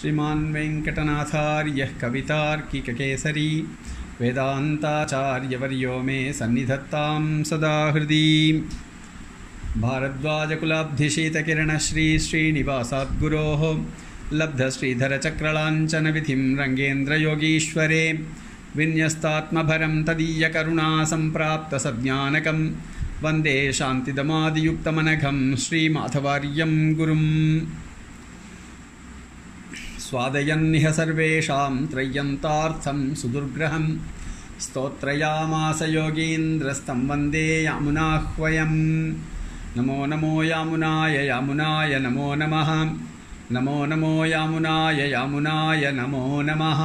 श्रीमान् वेङ्कटनाथार्यः कवितार्किककेसरी वेदान्ताचार्यवर्यो मे सन्निधत्तां सदा हृदि भारद्वाजकुलाब्धिशीतकिरणश्रीश्रीनिवासाद्गुरोः लब्धश्रीधरचक्रलाञ्छनविधिं रङ्गेन्द्रयोगीश्वरे विन्यस्तात्मभरं तदीयकरुणा सम्प्राप्तसज्ञानकं वन्दे शान्तिदमादियुक्तमनघं श्रीमाधवार्यं गुरुम् स्वादयन्निह सर्वेषां त्रय्यन्तार्थं सुदुर्ग्रहं स्तोत्रयामास योगीन्द्रस्तं वन्दे यामुनाह्वयम् नमो नमो यामुनाय यामुनाय नमो नमः नमो नमो यामुनाय यामुनाय नमो நமः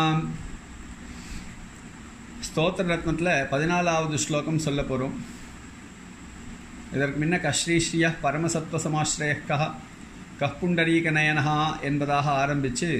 ஸ்தோத்திர ரத்னத்தில் பதினாலாவது ஸ்லோகம் சொல்ல போகிறோம் இதற்கு முன்ன கஸ்ரீஸ்ரீய பரமசத்வ சமாஸ்ரயக்கா கப்புண்டரீக நயனஹா என்பதாக ஆரம்பித்து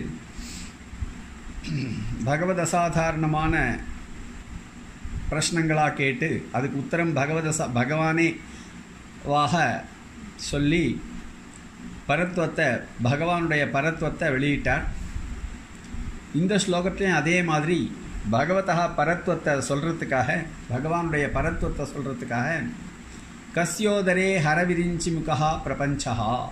பகவத் அசாதாரணமான பிரஷ்னங்களாக கேட்டு அதுக்கு உத்தரம் பகவத் அசா பகவானே வாக சொல்லி பரத்வத்தை பகவானுடைய பரத்வத்தை வெளியிட்டார் இந்த ஸ்லோகத்திலையும் அதே மாதிரி பகவதா பரத்வத்தை சொல்கிறதுக்காக பகவானுடைய பரத்வத்தை சொல்கிறதுக்காக கஸ்யோதரே ஹரவிரிஞ்சி முகா பிரபஞ்சா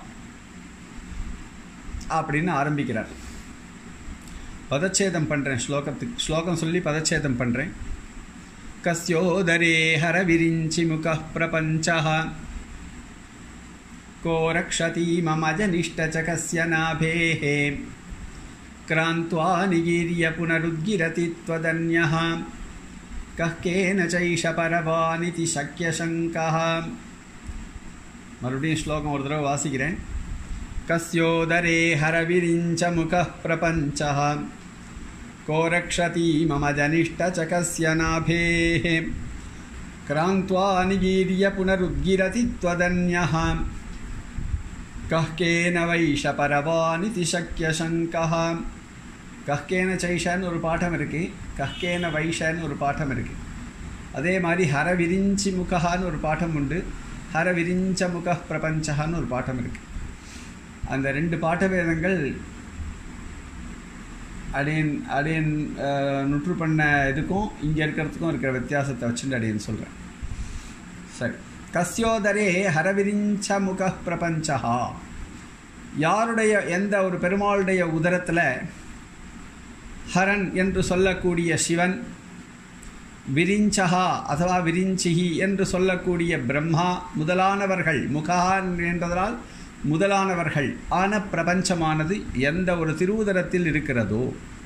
அப்படின்னு ஆரம்பிக்கிறார் பதச்சேதம் பண்ணுறேன் ஸ்லோகத்துக்கு ஸ்லோகம் சொல்லி பதச்சேதம் பண்ணுறேன் கஸ்யோதரே ஹரவிரிஞ்சி முக பிரபஞ்சா को रक्षति ममजनिष्ट च कस्य नाभेः क्रान्त्वा निगीर्य पुनरुद्गिरति त्वदन्यः कः केन चैष परवानिति शक्यशङ्कः மறுபடியும் ஸ்லோகம் ஒரு தடவை வாசிக்கிறேன் கஸ்யோதரே ஹரவிரிஞ்ச முக பிரபஞ்ச को रक्षति मम जनिष्ठ च कस्य नाभेः क्रान्त्वा निगीर्य पुनरुद्गिरति त्वदन्यः கஹ்கேன வைஷ பரவானிதி சக்கிய சங்கா கஹ்கேன சைஷன்னு ஒரு பாடம் இருக்குது கஹ்கேன வைஷன்னு ஒரு பாடம் இருக்குது அதே மாதிரி ஹர விரிஞ்சி முகஹான்னு ஒரு பாடம் உண்டு ஹர விரிஞ்ச முக பிரபஞ்சகான்னு ஒரு பாடம் இருக்குது அந்த ரெண்டு பாட்ட வேதங்கள் அடியன் அடியன் நுற்று பண்ண இதுக்கும் இங்கே இருக்கிறதுக்கும் இருக்கிற வித்தியாசத்தை வச்சுட்டு அடியன் சொல்கிறேன் சரி கஸ்யோதரே ஹரவிரிஞ்ச முக பிரபஞ்சா யாருடைய எந்த ஒரு பெருமாளுடைய உதரத்தில் ஹரன் என்று சொல்லக்கூடிய சிவன் விரிஞ்சகா அதுவா விரிஞ்சிகி என்று சொல்லக்கூடிய பிரம்மா முதலானவர்கள் முகான் என்பதனால் முதலானவர்கள் ஆன பிரபஞ்சமானது எந்த ஒரு திருவுதரத்தில் இருக்கிறதோ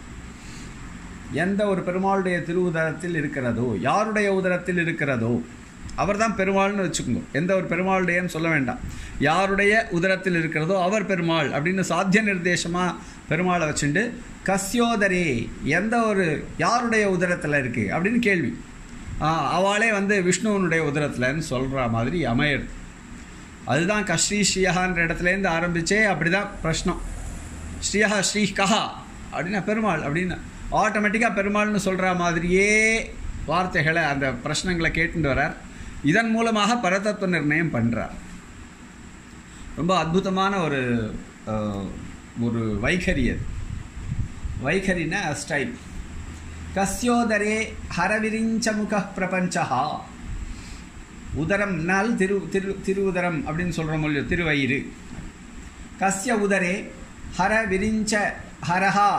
எந்த ஒரு பெருமாளுடைய திருவுதரத்தில் இருக்கிறதோ யாருடைய உதரத்தில் இருக்கிறதோ அவர் தான் பெருமாள்னு வச்சுக்கோங்க எந்த ஒரு பெருமாளுடையன்னு சொல்ல வேண்டாம் யாருடைய உதரத்தில் இருக்கிறதோ அவர் பெருமாள் அப்படின்னு சாத்திய நிர்தேசமாக பெருமாளை வச்சுட்டு கஸ்யோதரே எந்த ஒரு யாருடைய உதரத்தில் இருக்குது அப்படின்னு கேள்வி அவளே வந்து விஷ்ணுவனுடைய உதரத்தில்னு சொல்கிற மாதிரி அமையிறது அதுதான் கஸ்ரீ ஸ்ரீயகான்ற இடத்துலேருந்து ஆரம்பித்தே அப்படி தான் பிரஷ்னம் ஸ்ரீயகா ஸ்ரீ கஹா அப்படின்னா பெருமாள் அப்படின்னு ஆட்டோமேட்டிக்காக பெருமாள்னு சொல்கிற மாதிரியே வார்த்தைகளை அந்த பிரश्னங்களை கேட்டுட்டு வரார் இதன் மூலமாக பரதத்துவ நிர்ணயம் பண்ணுறார் ரொம்ப அற்புதமான ஒரு ஒரு வைகரி அது வைகரினா ஸ்டைல் கஸ்யோதரே ஹரவிரிஞ்ச முக பிரபஞ்சா உதரம்னால் திரு திரு திருவுதரம் அப்படின்னு சொல்கிறோம் இல்லையோ திருவயிறு கஸ்ய உதரே ஹர விரிஞ்ச ஹரஹா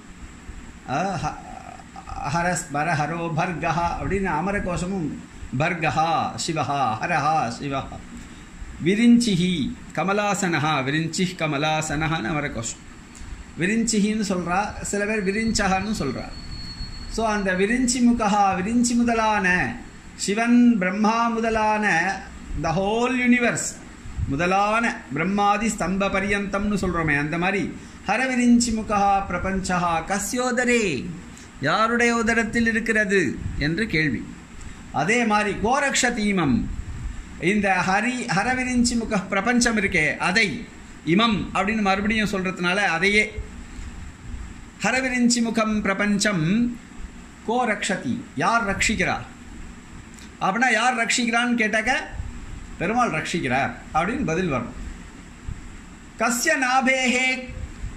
ஹரஸ் பர ஹரோ பர்கஹா அப்படின்னு அமரகோஷமும் பர்கஹா சிவஹா ஹரஹா சிவஹா விரிஞ்சிஹி கமலாசனஹா விரிஞ்சி கமலாசனஹான்னு அமரகோஷம் விரிஞ்சிஹின்னு சொல்கிறா சில பேர் விரிஞ்சகான்னு சொல்கிறா ஸோ அந்த விரிஞ்சி முகஹா விரிஞ்சி முதலான சிவன் பிரம்மா முதலான த ஹோல் யூனிவர்ஸ் முதலான பிரம்மாதி ஸ்தம்ப பரியந்தம்னு சொல்கிறோமே அந்த மாதிரி ஹரவிரிஞ்சி முகா பிரபஞ்சா கஸ்யோதரே யாருடைய உதரத்தில் இருக்கிறது என்று கேள்வி அதே மாதிரி கோரக்ஷ தீமம் இந்த ஹரி ஹரவிரிஞ்சி முக பிரபஞ்சம் இருக்கே அதை இமம் அப்படின்னு மறுபடியும் சொல்கிறதுனால அதையே ஹரவிரிஞ்சி முகம் பிரபஞ்சம் கோ ரக்ஷதி யார் ரட்சிக்கிறார் அப்படின்னா யார் ரட்சிக்கிறான்னு கேட்டாக்க பெருமாள் ரட்சிக்கிறார் அப்படின்னு பதில் வரும் கஸ்ய நாபேகே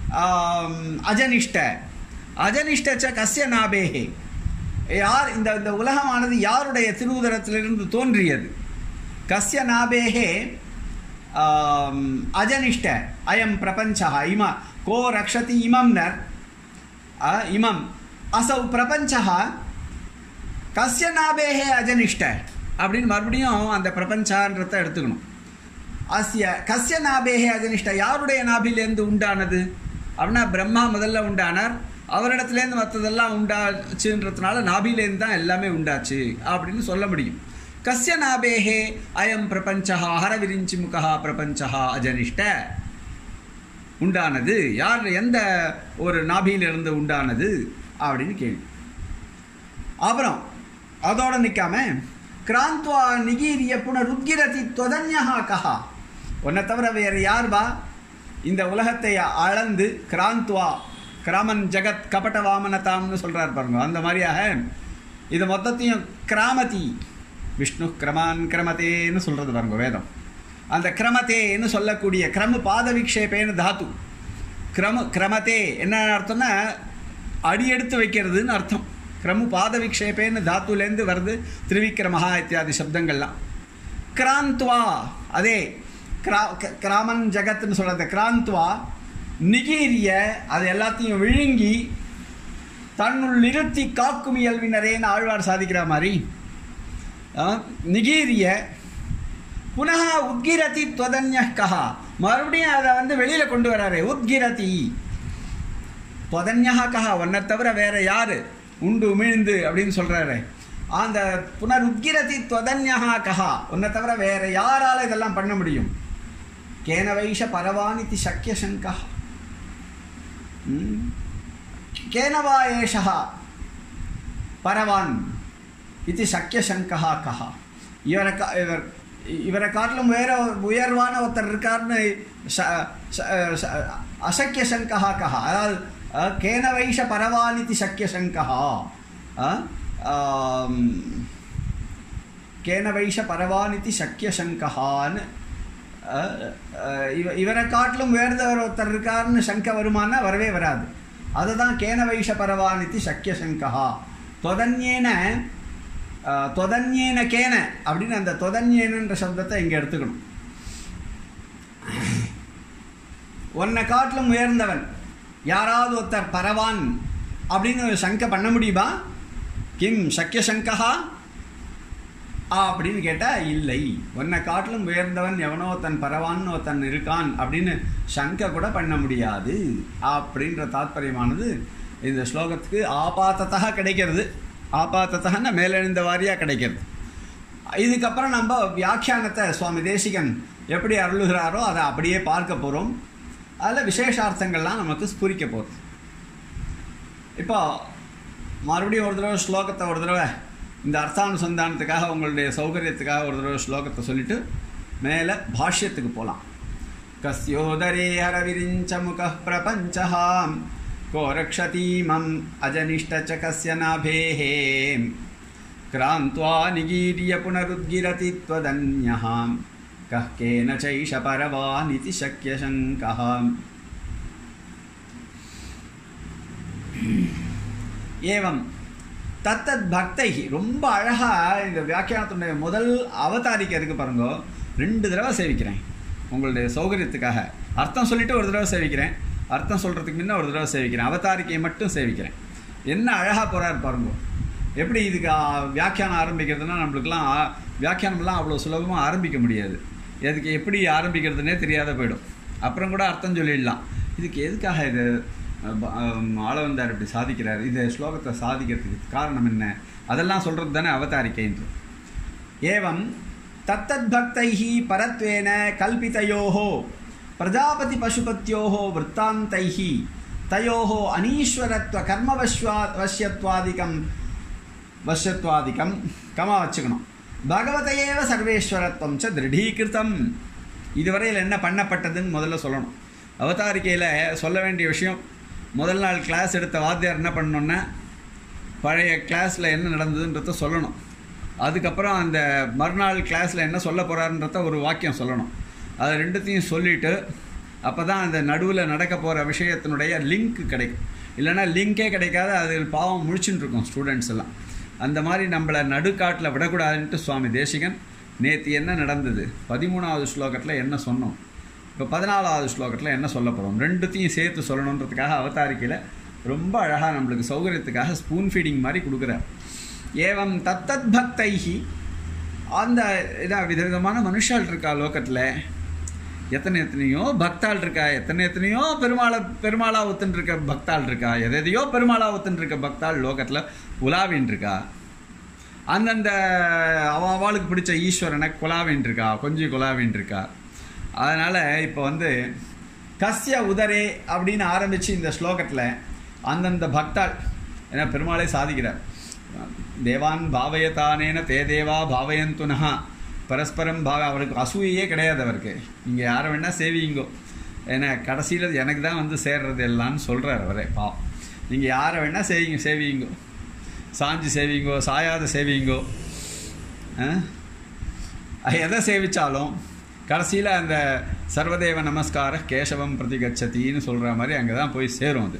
ஆம், அஜனிஷ்ட அஜனிஷ்ட ச கஸ்ய நாபேஹே யார் இந்த இந்த உலகமானது யாருடைய திருவுதரத்திலிருந்து தோன்றியது கஸ்ய நாபேஹே ஆம், அஜனிஷ்ட அயம் பிரபஞ்சः இம கோ ரக்ஷதி இமம் நர் அ, இமம் அசௌ பிரபஞ்சः கஸ்ய நாபேஹே அஜனிஷ்ட அப்படின்னு மறுபடியும் அந்த பிரபஞ்சான்றதை எடுத்துக்கணும் அஸ்ய கஸ்ய நாபேஹே அஜனிஷ்ட யாருடைய நாபிலேருந்து உண்டானது அப்படின்னா பிரம்மா முதல்ல உண்டானார் அவரிடத்துலேருந்து மற்றதெல்லாம் உண்டாச்சுன்றதுனால நாபிலேருந்து தான் எல்லாமே உண்டாச்சு அப்படின்னு சொல்ல முடியும் கஸ்ய நாபேஹே அயம் பிரபஞ்சா ஹரவிரிஞ்சி முகா பிரபஞ்சா அஜனிஷ்ட உண்டானது யார் எந்த ஒரு நாபியிலிருந்து உண்டானது அப்படின்னு கேள்வி அப்புறம் அதோட நிற்காம கிராந்த்வா நிகீரிய புனருத்கிரதி தொதன்யா கஹா உன்னை தவிர வேறு யார் பா இந்த உலகத்தை அளந்து கிராந்த்வா கிராமன் ஜெகத் கபட வாமனதாம்னு சொல்கிறார் பாருங்க அந்த மாதிரியாக இது மொத்தத்தையும் கிராமதி விஷ்ணு கிரமான் கிரமதேன்னு சொல்கிறது பாருங்க வேதம் அந்த கிரமதேன்னு சொல்லக்கூடிய கிரம பாத விக்ஷேபேன்னு தாத்து கிரம கிரமத்தே என்ன அர்த்தம்னா அடி எடுத்து வைக்கிறதுன்னு அர்த்தம் கிரமு பாத விக்ஷேபேன்னு தாத்துலேருந்து வருது திரிவிக்ரமஹா இத்தியாதி சப்தங்கள்லாம் கிராந்த்வா அதே கிரா க- கிராமன் ஜகத்னு சொல்கிறது கிராந்த்வா நிகீரிய அது எல்லாத்தையும் விழுங்கி தன்னுள் நிறுத்தி காக்கும் இயல்பினரேன்னு ஆழ்வார் சாதிக்கிற மாதிரி ஆ, நிகீரிய புனக உத்கிரதி துவதன்ய கஹா மறுபடியும் அதை வந்து வெளியில் கொண்டு வராரு உத்கிரதி துவதன்யா கஹா உன்னை தவிர வேற யாரு உண்டு உமிழ்ந்து அப்படின்னு சொல்றாரு அந்த புனர் உத்கிரதி துவதன்யா கஹா உன்னை தவிர வேற யாரால இதெல்லாம் பண்ண முடியும் கேன வைஷ பரவானிதி சக்கிய சங்கா கேனவா ஏஷா பரவான் இது சக்கிய சங்கா கஹா இவரை கா இவர் இவரை காட்டிலும் வேற உயர்வான ஒருத்தர் இருக்காருன்னு ச- ச- ச- அசக்கிய சங்கா கஹா அதாவது அஹ், கேன வைஷ பரவானிதி சக்கிய சங்கா அஹ், ஆம், கேன வைஷ பரவானிதி சக்கிய சங்கான்னு இவ இவரை காட்டிலும் வேறுதவர் ஒருத்தர் இருக்காருன்னு சங்க வருமானா வரவே வராது அதுதான் கேன வைஷ பரவானிதி சக்கிய சங்கா தொதன்யேன அஹ், தொதன்யேன கேன அப்படின்னு அந்த தொதன்யேனன்ற சப்தத்தை இங்கே எடுத்துக்கணும் உன்னை காட்டிலும் உயர்ந்தவன் யாராவது ஒருத்தர் பரவான் அப்படின்னு சங்க பண்ண முடியுமா கிம் சக்கிய சங்கா அப்படின்னு கேட்டால் இல்லை உன்னை காட்டிலும் உயர்ந்தவன் எவனோ தன் பரவான்னு ஒருத்தன் இருக்கான் அப்படின்னு சங்க கூட பண்ண முடியாது அப்படின்ற தாத்பரியமானது இந்த ஸ்லோகத்துக்கு ஆபாத்தத்தக கிடைக்கிறது ஆபாத்தத்தகன்னா மேலெழுந்த வாரியாக கிடைக்கிறது இதுக்கப்புறம் நம்ம வியாக்கியானத்தை சுவாமி தேசிகன் எப்படி அருளுகிறாரோ அதை அப்படியே பார்க்க போகிறோம் அதில் விசேஷார்த்தங்கள்லாம் நமக்கு ஸ்புரிக்க போகுது இப்போ மறுபடியும் ஒரு தடவை ஸ்லோகத்தை ஒரு தடவை இந்த அர்த்தானுசந்தானத்துக்காக உங்களுடைய சௌகரியத்துக்காக ஒரு தடவை ஸ்லோகத்தை சொல்லிட்டு மேலே பாஷ்யத்துக்கு போகலாம் கஸ்யோதரே ஹரவிரிஞ்ச முக பிரபஞ்சஹாம் கோ ரக்ஷதீமம் அஜனிஷ்ட கஸ்ய நாபேஹே क्रान्त्वा निगीर्य पुनरुद्गिरति त्वदन्यः कः केन चैष परवानिति शक्यशङ्कः ஏவம் தத்தத் பக்தை ரொம்ப அழகாக இந்த வியாக்கியானத்துடைய முதல் அவதாரிக்கை இருக்கு பாருங்க ரெண்டு தடவை சேவிக்கிறேன் உங்களுடைய சௌகரியத்துக்காக அர்த்தம் சொல்லிட்டு ஒரு தடவை சேவிக்கிறேன் அர்த்தம் சொல்கிறதுக்கு முன்ன ஒரு தடவை சேவிக்கிறேன் அவதாரிக்கையை மட்டும் சேவிக்கிறேன் என்ன அழகாக போகிறார் பாருங்க எப்படி இதுக்கு ஆ, வியாக்கியானம் ஆரம்பிக்கிறதுனா நம்மளுக்கெல்லாம் ஆ, வியாக்கியானம்லாம் அவ்வளோ சுலபமாக ஆரம்பிக்க முடியாது எதுக்கு எப்படி ஆரம்பிக்கிறதுனே தெரியாத போயிடும் அப்புறம் கூட அர்த்தம் சொல்லிடலாம் இதுக்கு எதுக்காக இது ப- ஆம், ஆளவந்தார் இப்படி சாதிக்கிறார் இந்த ஸ்லோகத்தை சாதிக்கிறதுக்கு காரணம் என்ன அதெல்லாம் சொல்கிறது தானே அவதாரிக்கைன்று ஏவம் தத்தத் பக்தைः பரத்வேன கல்பிதயோः பிரஜாபதி பசுபத்யோः वृत्तान्तैः तयोः அனீஸ்வரத்வ கர்மவஸ்வா வசியத்வாதிகம் வசியத்வாதிகம் கமா வச்சுக்கணும் பகவதையேவ சர்வேஸ்வரத்துவம் ச திருடீகிருத்தம் இதுவரையில் என்ன பண்ணப்பட்டதுன்னு முதல்ல சொல்லணும் அவதாரிக்கையில் சொல்ல வேண்டிய விஷயம் முதல் நாள் கிளாஸ் எடுத்த வாத்தியார் என்ன பண்ணணுன்னா பழைய கிளாஸில் என்ன நடந்ததுன்றத சொல்லணும் அதுக்கப்புறம் அந்த மறுநாள் கிளாஸில் என்ன சொல்ல போகிறாருன்றத ஒரு வாக்கியம் சொல்லணும் அது ரெண்டுத்தையும் சொல்லிவிட்டு அப்போ தான் அந்த நடுவில் நடக்க போகிற விஷயத்தினுடைய லிங்க் கிடைக்கும் இல்லைன்னா லிங்கே கிடைக்காத அது பாவம் முழிச்சுட்டு இருக்கும் ஸ்டூடெண்ட்ஸ் எல்லாம் அந்த மாதிரி நம்மளை நடுக்காட்டில் விடக்கூடாதுன்ட்டு சுவாமி தேசிகன் நேற்று என்ன நடந்தது பதிமூணாவது ஸ்லோகத்தில் என்ன சொன்னோம் இப்போ பதினாலாவது ஸ்லோகத்தில் என்ன சொல்ல போகிறோம் ரெண்டுத்தையும் சேர்த்து சொல்லணுன்றதுக்காக அவதாரிக்கையில் ரொம்ப அழகாக நம்மளுக்கு சௌகரியத்துக்காக ஸ்பூன் ஃபீடிங் மாதிரி கொடுக்குறார் ஏவம் தத்தத் பக்தைஹி அந்த இதான் விதவிதமான மனுஷால் இருக்கா லோகத்தில் எத்தனை எத்தனையோ பக்தாள் இருக்கா எத்தனை எத்தனையோ பெருமாளை பெருமாளா ஒத்துன்னு இருக்க பக்தாள் இருக்கா எதையோ பெருமாளா ஒத்துன்னு இருக்க பக்தாள் லோகத்தில் உலாவின் இருக்கா அந்தந்த அவ அவளுக்கு பிடிச்ச ஈஸ்வரனை குலாவின் இருக்கா கொஞ்சம் குலாவின் இருக்கா அதனால் இப்போ வந்து கஸ்ய உதரே அப்படின்னு ஆரம்பித்து இந்த ஸ்லோகத்தில் அந்தந்த பக்தாள் ஏன்னா பெருமாளே சாதிக்கிறார் தேவான் பாவயத்தானேன தே தேவா பாவயந்துனஹா பரஸ்பரம் பாவ அவருக்கு அசூயே கிடையாது அவருக்கு நீங்கள் யாரை வேணால் சேவிங்கோ ஏன்னா கடைசியில் எனக்கு தான் வந்து சேர்றது எல்லாம்னு சொல்கிறார் அவரே பாவம் நீங்கள் யாரை வேணால் சேவிங்க சேவிங்கோ சாஞ்சு சேவிங்கோ சாயாத சேவிங்கோ எதை சேவிச்சாலும் கடைசியில் அந்த சர்வதேவ நமஸ்கார கேசவம் பிரதிகச்சத்தின்னு சொல்கிற மாதிரி அங்கே தான் போய் சேரும் அது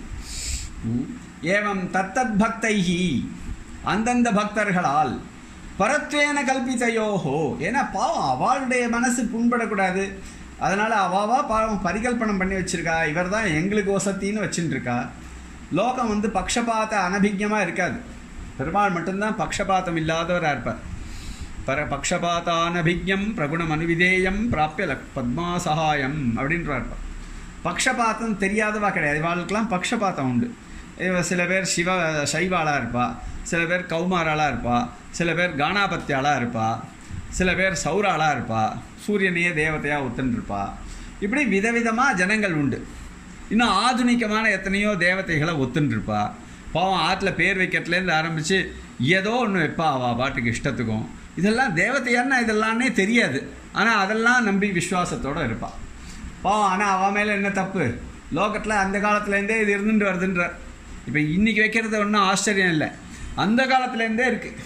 ஏவம் தத்தத் பக்தைஹி அந்தந்த பக்தர்களால் பரத்வேன கல்பித்தையோஹோ ஏன்னா பாவம் அவளுடைய மனசு புண்படக்கூடாது அதனால் அவாவா பாவம் பரிகல்பனம் பண்ணி வச்சிருக்கா இவர் தான் எங்களுக்கு வசத்தின்னு வச்சுட்டு இருக்கா லோகம் வந்து பக்ஷபாத அனபிஜமாக இருக்காது பெருமாள் மட்டும்தான் பக்ஷபாதம் இல்லாதவராக இருப்பார் பர பக்ஷபாதானபிஜம் பிரகுணம் அனுவிதேயம் பிராப்பிய லக் பத்மா சகாயம் அப்படின்றார் பக்ஷபாதம் தெரியாதவா கிடையாது இவாளுக்கெல்லாம் பக்ஷபாதம் உண்டு இவ சில பேர் சிவ சைவாளாக இருப்பா சில பேர் கௌமாராளாக இருப்பா சில பேர் கானாபத்தியாளாக இருப்பா சில பேர் சௌராளாக இருப்பா சூரியனையே தேவதையாக ஒத்துன்ருப்பா இப்படி விதவிதமாக ஜனங்கள் உண்டு இன்னும் ஆதுனிகமான எத்தனையோ தேவதைகளை ஒத்துன்ருப்பா பாவம் ஆற்றுல பேர் வைக்கிறதுலேருந்து ஆரம்பித்து ஏதோ ஒன்று வைப்பா அவள் பாட்டுக்கு இஷ்டத்துக்கும் இதெல்லாம் தேவதையான்னா இதெல்லாம்னே தெரியாது ஆனால் அதெல்லாம் நம்பி விஸ்வாசத்தோடு இருப்பாள் பாவம் ஆனால் அவன் மேலே என்ன தப்பு லோகத்தில் அந்த காலத்துலேருந்தே இது இருந்துட்டு வருதுன்றார் இப்போ இன்றைக்கி வைக்கிறது ஒன்றும் ஆச்சரியம் இல்லை அந்த காலத்துலேருந்தே இருக்குது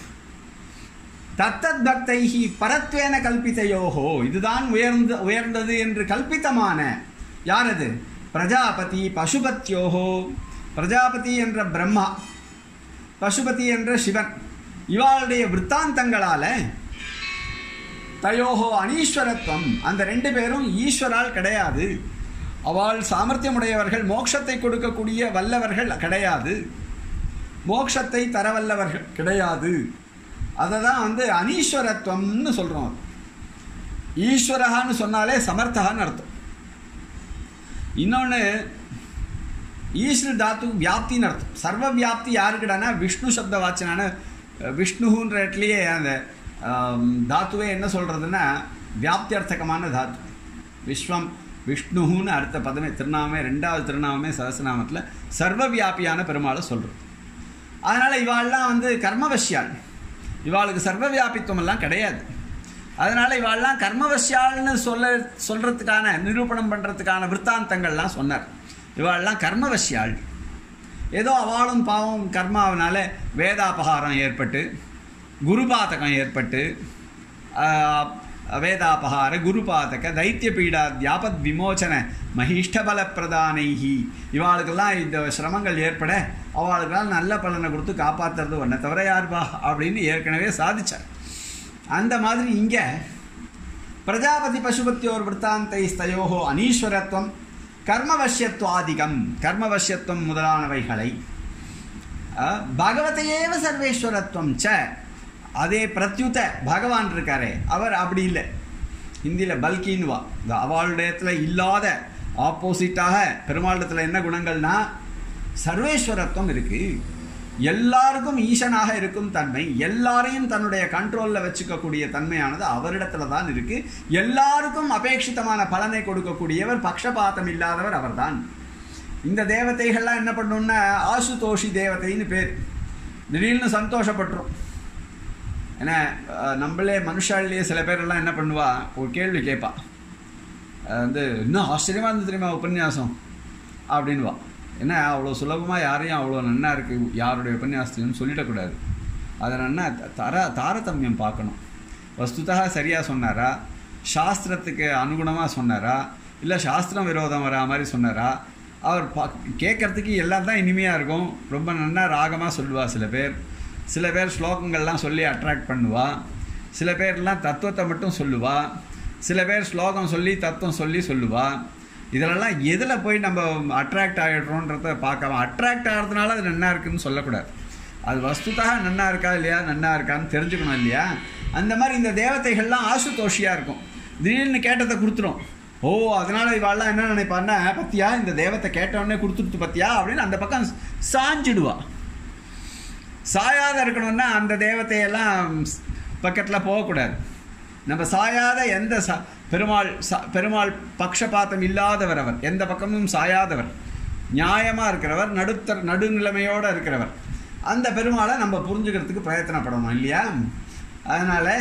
தத்தத் பக்தைஹி பரத்வேன கல்பித்தையோஹோ இதுதான் உயர்ந்த உயர்ந்தது என்று கல்பித்தமான யார் அது பிரஜாபதி பசுபத்யோஹோ பிரஜாபதி என்ற பிரம்மா பசுபதி என்ற சிவன் இவாளுடைய விற்த்தாந்தங்களால தயோஹோ அனீஸ்வரத்துவம் அந்த ரெண்டு பேரும் ஈஸ்வரால் கிடையாது அவள் சாமர்த்தியமுடையவர்கள் மோட்சத்தை கொடுக்கக்கூடிய வல்லவர்கள் கிடையாது மோட்சத்தை தரவல்லவர்கள் கிடையாது அதை தான் வந்து அனீஸ்வரத்துவம்னு சொல்கிறோம் ஈஸ்வரகான்னு சொன்னாலே சமர்த்தகான்னு அர்த்தம் இன்னொன்று ஈஸ்வர தாத்து வியாப்தின்னு அர்த்தம் சர்வ வியாப்தி யாருக்கிடானா விஷ்ணு சப்த வாச்சனான விஷ்ணுன்ற இடத்துலையே அந்த தாத்துவே என்ன சொல்கிறதுன்னா வியாப்தியர்த்தகமான தாத்து விஸ்வம் விஷ்ணுன்னு அடுத்த பதமே திருநாமே ரெண்டாவது திருநாமமே சரசநாமத்தில் சர்வ வியாபியான பெருமாளை சொல்கிறது அதனால் இவாள்லாம் வந்து கர்மவசியாள் இவாளுக்கு சர்வ வியாபித்துவம் எல்லாம் கிடையாது அதனால் இவாள்லாம் கர்மவசியாள்னு சொல்ல சொல்கிறதுக்கான நிரூபணம் பண்ணுறதுக்கான விற்த்தாந்தங்கள்லாம் சொன்னார் இவாள்லாம் கர்மவசியாள் ஏதோ அவளும் பாவம் கர்மாவினால வேதாபகாரம் ஏற்பட்டு குருபாதகம் ஏற்பட்டு வேதாபகார குருபாதக தைத்திய பீடா தியாபத் விமோச்சன மகிஷ்டபல பிரதானைஹி இவாளுக்கெல்லாம் இந்த சிரமங்கள் ஏற்பட அவளுக்கெல்லாம் நல்ல பலனை கொடுத்து காப்பாற்றுறது ஒன்றை தவிர யார்பா அப்படின்னு ஏற்கனவே சாதிச்சார் அந்த மாதிரி இங்கே பிரஜாபதி பசுபத்தியோர் விற்த்தாந்தை ஸ்தயோகோ அனீஸ்வரத்துவம் கர்மவசியத்துவாதிகம் கர்மவசியத்துவம் முதலானவைகளை பகவதையேவ சர்வேஸ்வரத்துவம் ச அதே பிரத்யுத பகவான் இருக்காரே அவர் அப்படி இல்லை ஹிந்தியில் பல்கின்வா இந்த அவளுடையத்தில் இல்லாத ஆப்போசிட்டாக பெருமாளத்தில் என்ன குணங்கள்னா சர்வேஸ்வரத்துவம் இருக்குது எல்லாருக்கும் ஈசனாக இருக்கும் தன்மை எல்லாரையும் தன்னுடைய கண்ட்ரோலில் வச்சுக்கக்கூடிய தன்மையானது அவரிடத்துல தான் இருக்கு எல்லாருக்கும் அபேட்சிதமான பலனை கொடுக்கக்கூடியவர் பக்ஷபாதம் இல்லாதவர் அவர்தான் இந்த தேவதைகள்லாம் என்ன பண்ணணும்னா ஆசுதோஷி தேவதைன்னு பேர் திடீர்னு சந்தோஷப்பட்டுரும் ஏன்னா நம்மளே மனுஷாலேயே சில பேரெல்லாம் என்ன பண்ணுவா ஒரு கேள்வி கேட்பா வந்து இன்னும் ஆச்சரியமாக இருந்து தெரியுமா உபன்யாசம் அப்படின்வா ஏன்னா அவ்வளோ சுலபமாக யாரையும் அவ்வளோ நன்னா இருக்குது யாருடைய உபன்யாசத்தையும் சொல்லிடக்கூடாது அதை நன்னா தர தாரதமியம் பார்க்கணும் வஸ்துதாக சரியாக சொன்னாரா சாஸ்திரத்துக்கு அனுகுணமாக சொன்னாரா இல்லை சாஸ்திரம் விரோதம் வரா மாதிரி சொன்னாரா அவர் பா கேட்குறதுக்கு எல்லாம் தான் இனிமையாக இருக்கும் ரொம்ப நல்லா ராகமாக சொல்லுவா சில பேர் சில பேர் ஸ்லோகங்கள்லாம் சொல்லி அட்ராக்ட் பண்ணுவா சில பேர்லாம் தத்துவத்தை மட்டும் சொல்லுவா சில பேர் ஸ்லோகம் சொல்லி தத்துவம் சொல்லி சொல்லுவா இதிலெல்லாம் எதில் போய் நம்ம அட்ராக்ட் ஆகிடுறோன்றத பார்க்காம அட்ராக்ட் ஆகிறதுனால அது நன்னா இருக்குன்னு சொல்லக்கூடாது அது வஸ்துதாக நன்னா இருக்கா இல்லையா நன்னா இருக்கான்னு தெரிஞ்சுக்கணும் இல்லையா அந்த மாதிரி இந்த தேவதைகள்லாம் ஆசுதோஷியாக இருக்கும் திடீர்னு கேட்டதை கொடுத்துரும் ஓ அதனால இவாள்லாம் என்ன நினைப்பான்னா பத்தியா இந்த தேவத்தை கேட்டவுடனே கொடுத்துட்டு பத்தியா அப்படின்னு அந்த பக்கம் சாஞ்சிடுவா சாயாத இருக்கணும்னா அந்த தேவதையெல்லாம் பக்கத்தில் போகக்கூடாது நம்ம சாயாத எந்த சா பெருமாள் சா பெருமாள் பக்ஷபாதம் இல்லாதவர் அவர் எந்த பக்கமும் சாயாதவர் நியாயமாக இருக்கிறவர் நடுத்தர் நடுநிலைமையோடு இருக்கிறவர் அந்த பெருமாளை நம்ம புரிஞ்சுக்கிறதுக்கு பிரயத்தனப்படணும் இல்லையா அதனால்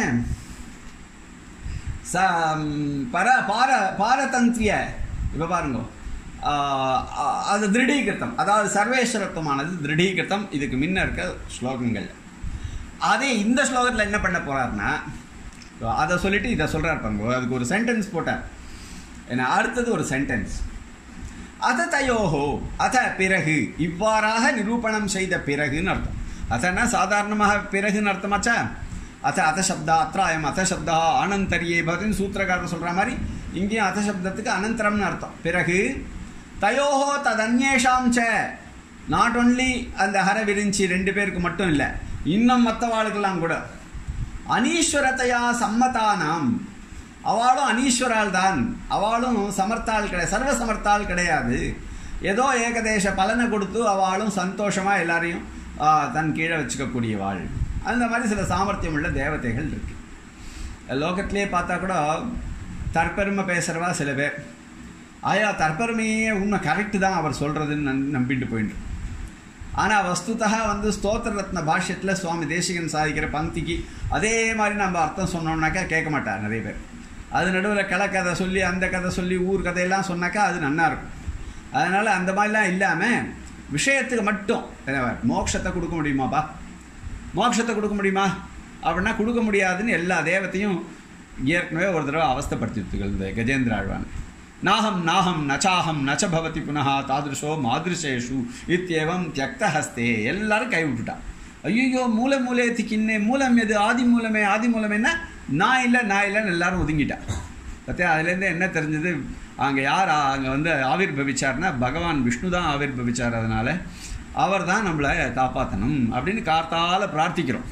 ச பர பார பாரதந்திரிய இப்போ பாருங்க ஆஹ் அ- அது திருடீகிருத்தம் அதாவது சர்வேஸ்வரத்துவமானது திருடீகிருத்தம் இதுக்கு முன்ன இருக்க ஸ்லோகங்கள் அதே இந்த ஸ்லோகத்தில் என்ன பண்ண போறாருன்னா அதை சொல்லிட்டு இதை சொல்றார் பாருங்க அதுக்கு ஒரு சென்டென்ஸ் போட்டார் ஏன்னா அடுத்தது ஒரு சென்டென்ஸ் அத தயோஹோ அத பிறகு இவ்வாறாக நிரூபணம் செய்த பிறகுன்னு அர்த்தம் அதனா சாதாரணமாக பிறகுன்னு அர்த்தமாச்சா அத அத சப்தா அத்ராயம் அத சப்தா ஆனந்தரியே பவதின்னு சூத்திரக்காரர் சொல்ற மாதிரி இங்கேயும் அத சப்தத்துக்கு அனந்தரம்னு அர்த்தம் பிறகு தயோஹோ ததன்யேஷாம் ச நாட் ஒன்லி அந்த ஹர விரிஞ்சி ரெண்டு பேருக்கு மட்டும் இல்லை இன்னும் மற்றவாளுக்கெல்லாம் கூட அனீஸ்வரத்தையா சம்மதானாம் அவளும் அனீஸ்வரால் தான் அவளும் சமர்த்தாள் கிடையாது சர்வ சமர்த்தாள் கிடையாது ஏதோ ஏகதேச பலனை கொடுத்து அவளும் சந்தோஷமாக எல்லாரையும் ஆ, தன் கீழே வச்சுக்கக்கூடியவாள் அந்த மாதிரி சில சாமர்த்தியம் உள்ள தேவதைகள் இருக்கு லோகத்திலே பார்த்தா கூட தற்பெருமை பேசுகிறவா சில பேர் ஆயா தற்பெருமையே உண்மை கரெக்டு தான் அவர் சொல்கிறதுன்னு நம் நம்பிட்டு போயிட்டு ஆனால் வஸ்துதா வந்து ஸ்தோத்திர ரத்ன பாஷ்யத்தில் சுவாமி தேசிகன் சாதிக்கிற பங்கிக்கு அதே மாதிரி நம்ம அர்த்தம் சொன்னோம்னாக்கா கேட்க மாட்டார் நிறைய பேர் அது நடுவில் கிழக்கதை சொல்லி அந்த கதை சொல்லி ஊர் கதையெல்லாம் சொன்னாக்கா அது நன்னா இருக்கும் அதனால் அந்த மாதிரிலாம் இல்லாமல் விஷயத்துக்கு மட்டும் என்ன, மோட்சத்தை கொடுக்க முடியுமாப்பா மோட்சத்தை கொடுக்க முடியுமா அப்படின்னா கொடுக்க முடியாதுன்னு எல்லா தேவத்தையும் ஏற்கனவே ஒரு தடவை அவஸ்தைப்படுத்திட்டுகள் இந்த கஜேந்திர ஆழ்வான் நாகம் நாகம் நச்சாகம் நச்ச பவதி புனः தாதிருஷோ மாதிருஷேஷு இத்தியவம் தியக்த ஹஸ்தே எல்லாரும் கை விட்டுட்டான் ஐயோ மூல மூலே திக்கின்னே மூலம் எது ஆதி மூலமே ஆதி மூலம் என்ன நான் இல்லை நான் இல்லைன்னு எல்லாரும் ஒதுங்கிட்டான் பார்த்தியா அதுலேருந்து என்ன தெரிஞ்சது அங்கே யார் அங்கே வந்து ஆவிர் பவிச்சார்னா பகவான் விஷ்ணு தான் ஆவிர் பவிச்சார் அதனால அவர் தான் நம்மளை காப்பாற்றணும் அப்படின்னு கார்த்தால பிரார்த்திக்கிறோம்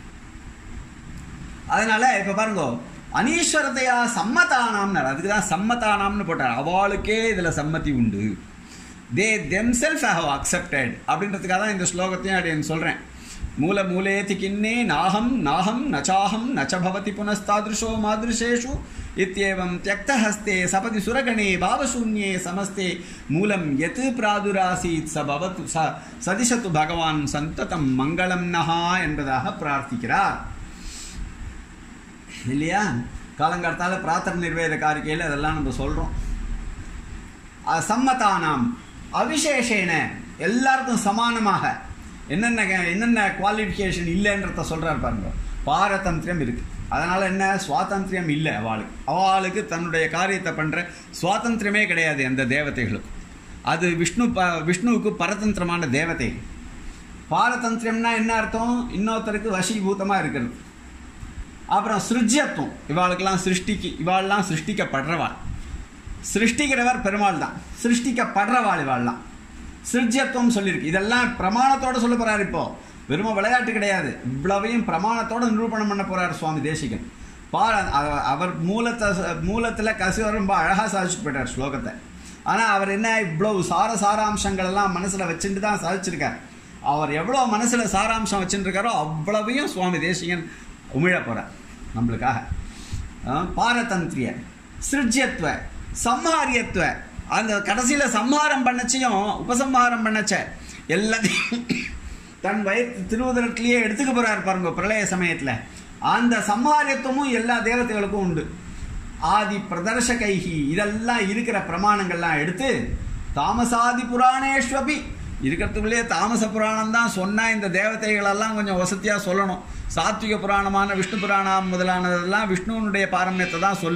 அதனால இப்போ பாருங்க அனீஸ்வரத்தையா சம்மதானாம்னார் அதுக்கு தான் சம்மதானாம்னு போட்டார் அவளுக்கே இதில் சம்மதி உண்டு they themself have accepted அப்படின்றதுக்காக தான் இந்த ஸ்லோகத்தையும் அப்படி சொல்கிறேன் மூல மூலேதி கிண்ணே நாகம் நாகம் நச்சாகம் நச்ச பவதி புனஸ்தாதிருஷோ மாதிருஷேஷு இत्येवं त्यक्तहस्ते सपदि सुरगणे भावशून्ये समस्ते மூலம் எது பிராதுராசீத் ச பவத்து ச சதிஷத்து பகவான் சந்ததம் மங்களம் நஹா என்பதாக பிரார்த்திக்கிறார் இல்லையா காலங்காலத்தால பிரார்த்தனை நிர்வேத காரிக்கையில் அதெல்லாம் நம்ம சொல்கிறோம் சம்மதானாம் அவிசேஷேன எல்லாருக்கும் சமானமாக என்னென்ன என்னென்ன குவாலிஃபிகேஷன் இல்லைன்றத சொல்கிறார் பாருங்க பாரதந்திரம் இருக்குது அதனால் என்ன சுவாதந்திரியம் இல்லை அவளுக்கு அவளுக்கு தன்னுடைய காரியத்தை பண்ணுற சுவாதந்திரமே கிடையாது எந்த தேவதைகளுக்கும் அது விஷ்ணு ப விஷ்ணுவுக்கு பரதந்திரமான தேவதை பாரதந்திரம்னா என்ன அர்த்தம் இன்னொருத்தருக்கு வசீபூதமாக இருக்கிறது அப்புறம் சிருஜ்யத்துவம் இவாளுக்கெல்லாம் சிருஷ்டிக்கு இவாள்லாம் சிருஷ்டிக்கப்படுறவாள் சிருஷ்டிக்கிறவர் பெருமாள் தான் சிருஷ்டிக்கப்படுறவாள் இவாள்லாம் சிருஜ்யத்துவம் சொல்லியிருக்கு இதெல்லாம் பிரமாணத்தோட சொல்ல போறாரு இப்போ வெறும் விளையாட்டு கிடையாது இவ்வளவையும் பிரமாணத்தோட நிரூபணம் பண்ண போறாரு சுவாமி தேசிகன் பா அவ- அவர் மூலத்தை மூலத்தில் கசிவர் ரொம்ப அழகாக சாதிச்சுட்டு போயிட்டார் ஸ்லோகத்தை ஆனால் அவர் என்ன இவ்வளவு சார சாராம்சங்கள் எல்லாம் மனசில் வச்சுட்டு தான் சாதிச்சிருக்கார் அவர் எவ்வளோ மனசில் சாராம்சம் வச்சுட்டு இருக்காரோ அவ்வளவையும் சுவாமி தேசிகன் உமிழ போகிறார் நம்மளுக்காக ஆ, பாரதந்திரிய சிருஜ்யத்துவ சம்ஹாரியத்துவ அந்த கடைசியில் சம்ஹாரம் பண்ணச்சையும் உபசம்ஹாரம் பண்ணச்ச எல்லாத்தையும் தன் வயிற்று திருவுதரத்திலேயே எடுத்துக்க போறார் பாருங்க பிரளய சமயத்தில் அந்த சம்ஹாரியத்துவமும் எல்லா தேவதைகளுக்கும் உண்டு ஆதி பிரதர்ஷகைஹி இதெல்லாம் இருக்கிற பிரமாணங்கள்லாம் எடுத்து தாமசாதி புராணேஷ்வபி இருக்கிறதுக்குள்ளேயே தாமச புராணம் தான் சொன்னால் இந்த தேவதைகளெல்லாம் கொஞ்சம் வசதியாக சொல்லணும் சாத்விக புராணமான விஷ்ணு புராணம் முதலானதெல்லாம் விஷ்ணுவனுடைய பாரம்யத்தை தான் சொல்லும்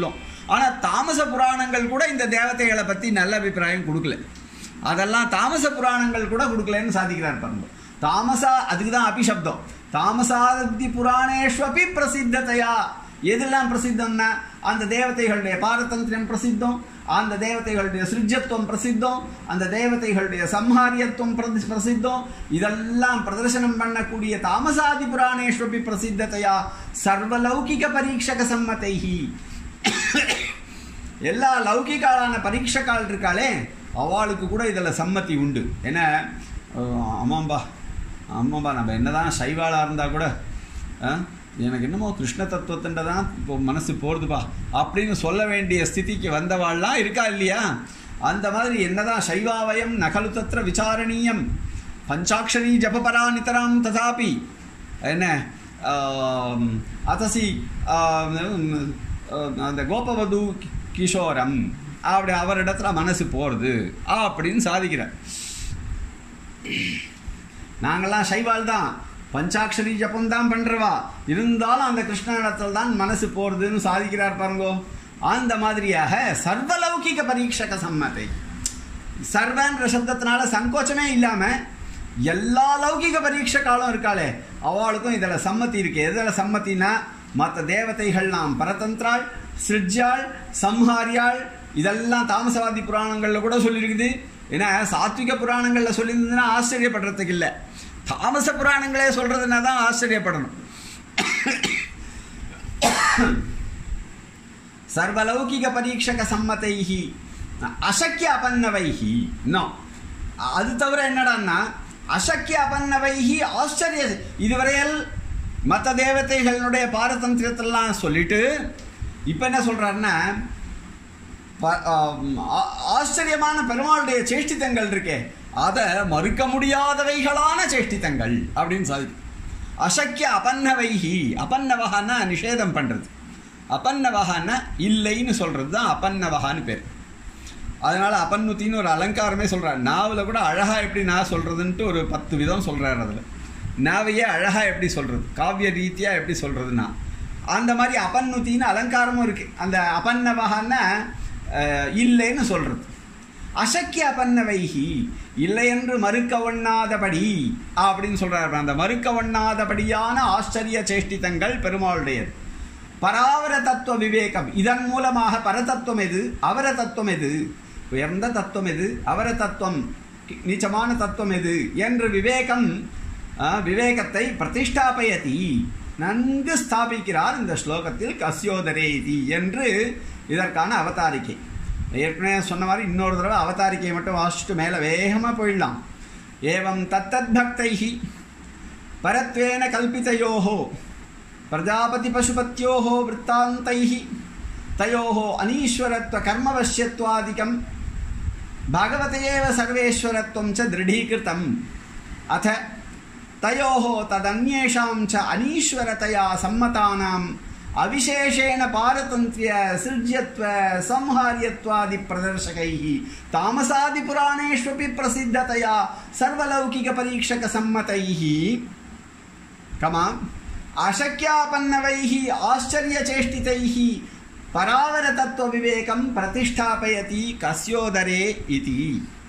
ஆனால் தாமச புராணங்கள் கூட இந்த தேவதைகளை பற்றி நல்ல அபிப்பிராயம் கொடுக்கல அதெல்லாம் தாமச புராணங்கள் கூட கொடுக்கலன்னு சாதிக்கிறார் பாருங்க தாமசா அதுக்கு தான் அபிசப்தம் தாமசாதி புராணேஷ்வபி பிரசித்ததையா எதெல்லாம் பிரசித்தம்னா அந்த தேவதைகளுடைய பாரதந்திரம் பிரசித்தம் அந்த தேவதைகளுடைய சிருஜத்துவம் பிரசித்தம் அந்த தேவதைகளுடைய சம்ஹாரியத்துவம் பிரதி- பிரசித்தம் இதெல்லாம் பிரதர்சனம் பண்ணக்கூடிய தாமசாதி புராணேஷ்வபி பிரசித்ததையா சர்வலௌகிக பரீட்சக சம்மதைஹி எல்லா லௌகிகாலான பரீட்சக்கால் இருக்காளே அவளுக்கு கூட இதில் சம்மதி உண்டு ஏன்னா அஹ், ஆமாம்பா ஆமாம்பா நம்ம என்னதான் சைவாளாக இருந்தால் கூட அஹ், எனக்கு என்னமோ கிருஷ்ண தத்துவத்தின்ற தான் இப்போ மனசு போகிறதுப்பா அப்படின்னு சொல்ல வேண்டிய ஸ்திதிக்கு வந்தவாள்லாம் இருக்கா இல்லையா அந்த மாதிரி என்னதான் சைவாவயம் நகலு தத்திர விசாரணீயம் பஞ்சாட்சரி ஜபபரா நிதராம் ததாபி என்ன ஆம், அதசி ஆம், அஹ், அந்த கோபவது கி- கிஷோரம் அப்படி அவரிடத்துல மனசு போகிறது அப்படின்னு சாதிக்கிறார் நாங்கள்லாம் சைவால் தான் பஞ்சாட்சரி ஜபம் தான் பண்ணுறவா இருந்தாலும் அந்த கிருஷ்ணனிடத்தில் தான் மனசு போகிறதுன்னு சாதிக்கிறார் பாருங்கோ அந்த மாதிரியாக சர்வலௌகிக பரீட்சக சம்மதை சர்வன்ற சப்தத்தினால சங்கோச்சமே இல்லாமல் எல்லா லௌகிக பரீட்சை காலம் இருக்காளே அவளுக்கும் இதில் சம்மதி இருக்கு எதில் சம்மதினா மற்ற தேவதைகள்லாம் பரதந்திராள் சிருஜ்யாள் சம்ஹாரியாள் இதெல்லாம் தாமசவாதி புராணங்களில் கூட சொல்லியிருக்குது ஏன்னா சாத்விக புராணங்களில் சொல்லியிருந்ததுன்னா ஆச்சரியப்படுறதுக்கு இல்லை தாமச புராணங்களே சொல்கிறதுனா தான் ஆச்சரியப்படணும் சர்வலௌகிக பரீட்சக சம்மதைஹி அசக்கிய அபன்னவைஹி நோ அது தவிர என்னடான்னா அசக்கிய அபன்னவைஹி ஆச்சரிய இதுவரையில் மற்ற தேவதைகளுடைய பாரதந்திரத்தெல்லாம் சொல்லிட்டு இப்போ என்ன சொல்றாருன்னா ப- ஆம், ஆ- ஆச்சரியமான பெருமாளுடைய சேஷ்டித்தங்கள் இருக்கே அதை மறுக்க முடியாதவைகளான சேஷ்டித்தங்கள் அப்படின்னு சாதி அசக்கிய அபன்னவைஹி அபன்னவகான்னா நிஷேதம் பண்ணுறது அபன்னவகான்னா இல்லைன்னு சொல்கிறது தான் அபன்னவகான்னு பேர் அதனால் அபன்னுத்தின்னு ஒரு அலங்காரமே சொல்கிறார் நாவில் கூட அழகாக எப்படி நான் சொல்கிறதுன்ட்டு ஒரு பத்து விதம் சொல்கிறார் அதில் நாவையே அழகாக எப்படி சொல்கிறது காவிய ரீதியாக எப்படி சொல்கிறதுனா அந்த மாதிரி அபன்னுத்தின்னு அலங்காரமும் இருக்குது அந்த அபன்னவகான்னா அஹ், இல்லைன்னு சொல்கிறது அசக்கிய அபன்னவைஹி இல்லை என்று மறுக்க ஒண்ணாதபடி அப்படின்னு சொல்றாரு அந்த மறுக்க ஒண்ணாதபடியான ஆச்சரிய சேஷ்டிதங்கள் பெருமாளுடையது பராவர தத்துவ விவேகம் இதன் மூலமாக பரதத்துவம் எது அவர தத்துவம் எது உயர்ந்த தத்துவம் எது அவர தத்துவம் நீச்சமான தத்துவம் எது என்று விவேகம் ஆ, விவேகத்தை பிரதிஷ்டாபயதி நன்கு ஸ்தாபிக்கிறார் இந்த ஸ்லோகத்தில் கஸ்யோதரேதி என்று இதற்கான அவதாரிக்கை ஏற்கனவே சொன்ன மாதிரி இன்னொரு தடவை அவதாரிக்கையை மட்டும் வாசிச்சுட்டு மேலே வேகமாக போயிடலாம் ஏவம் தத்தத் பக்தைஹி பரத்வேன கல்பிதயோஹோ பிரஜாபதி பசுபத்யோஹோ விற்த்தாந்தைஹி தயோஹோ அனீஸ்வரத்வ கர்மவசியத்வாதிகம் பகவதே ஏவ சர்வேஸ்வரத்வம் ச திருடீகிருத்தம் அத தயோஹோ ததன்யேஷாம் ச அனீஸ்வரतया சம்மதானாம் அவிசேஷேண பாரதந்திரிய சிருஜ்யத்வ சம்ஹாரியத்வாதி பிரதர்சகைः தாமசாதி புராணேஷ்வபி பிரசித்தतया சர்வலௌகிக பரீட்சக சம்மதைः கமா அசக்கியாபன்னவைः ஆச்சரியச்சேஷ்டிதைः परावरतत्त्वविवेकं प्रतिष्ठापयति कस्योदरे इति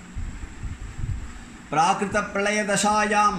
प्राकृतप्रलयदशायां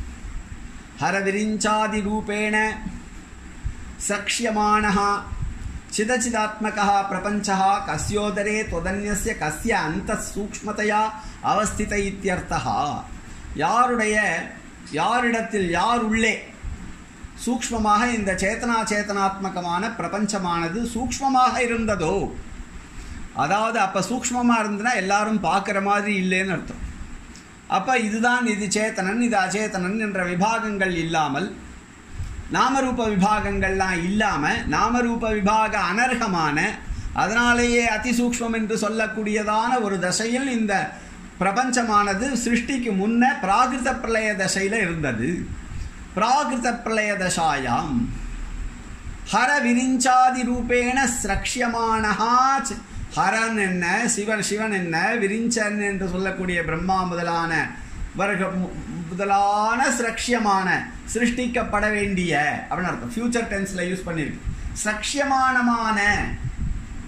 हरविरिञ्चादिरूपेण सक्ष्यमाणः चिदचिदात्मकः प्रपञ्चः कस्योदरे त्वदन्यस्य कस्य अन्तः सूक्ष्मतया அவஸ்தித இத்தியர்த்தா யாருடைய யாரிடத்தில் யார் உள்ளே சூக்ஷ்மமாக இந்த சேத்தனா சேத்தனாத்மகமான பிரபஞ்சமானது சூக்ஷ்மமாக இருந்ததோ அதாவது அப்போ சூக்ஷ்மமாக இருந்ததுன்னா எல்லாரும் பார்க்குற மாதிரி இல்லைன்னு அர்த்தம் அப்போ இதுதான் இது சேத்தனன் இது அச்சேதனன் என்ற விபாகங்கள் இல்லாமல் நாமரூப விபாகங்கள்லாம் இல்லாமல் நாமரூப விபாக அனர்ஹமான அதனாலேயே அதிசூக்ஷ்மம் என்று சொல்லக்கூடியதான ஒரு தசையில் இந்த பிரபஞ்சமானது சிருஷ்டிக்கு முன்ன பிராகிருத பிரளய தசையில் இருந்தது பிராகிருத பிரளய தசாயாம் ஹர விரிஞ்சாதி ரூபேண சிரக்ஷியமானஹா ச- ஹரன் என்ன சிவன் சிவன் என்ன விரிஞ்சன் என்று சொல்லக்கூடிய பிரம்மா முதலான வர்க்க மு- முதலான சிரக்ஷியமான சிருஷ்டிக்கப்பட வேண்டிய அப்படின்னு அர்த்தம் ஃபியூச்சர் டென்ஸில் யூஸ் பண்ணியிருக்கு சிரக்ஷியமானமான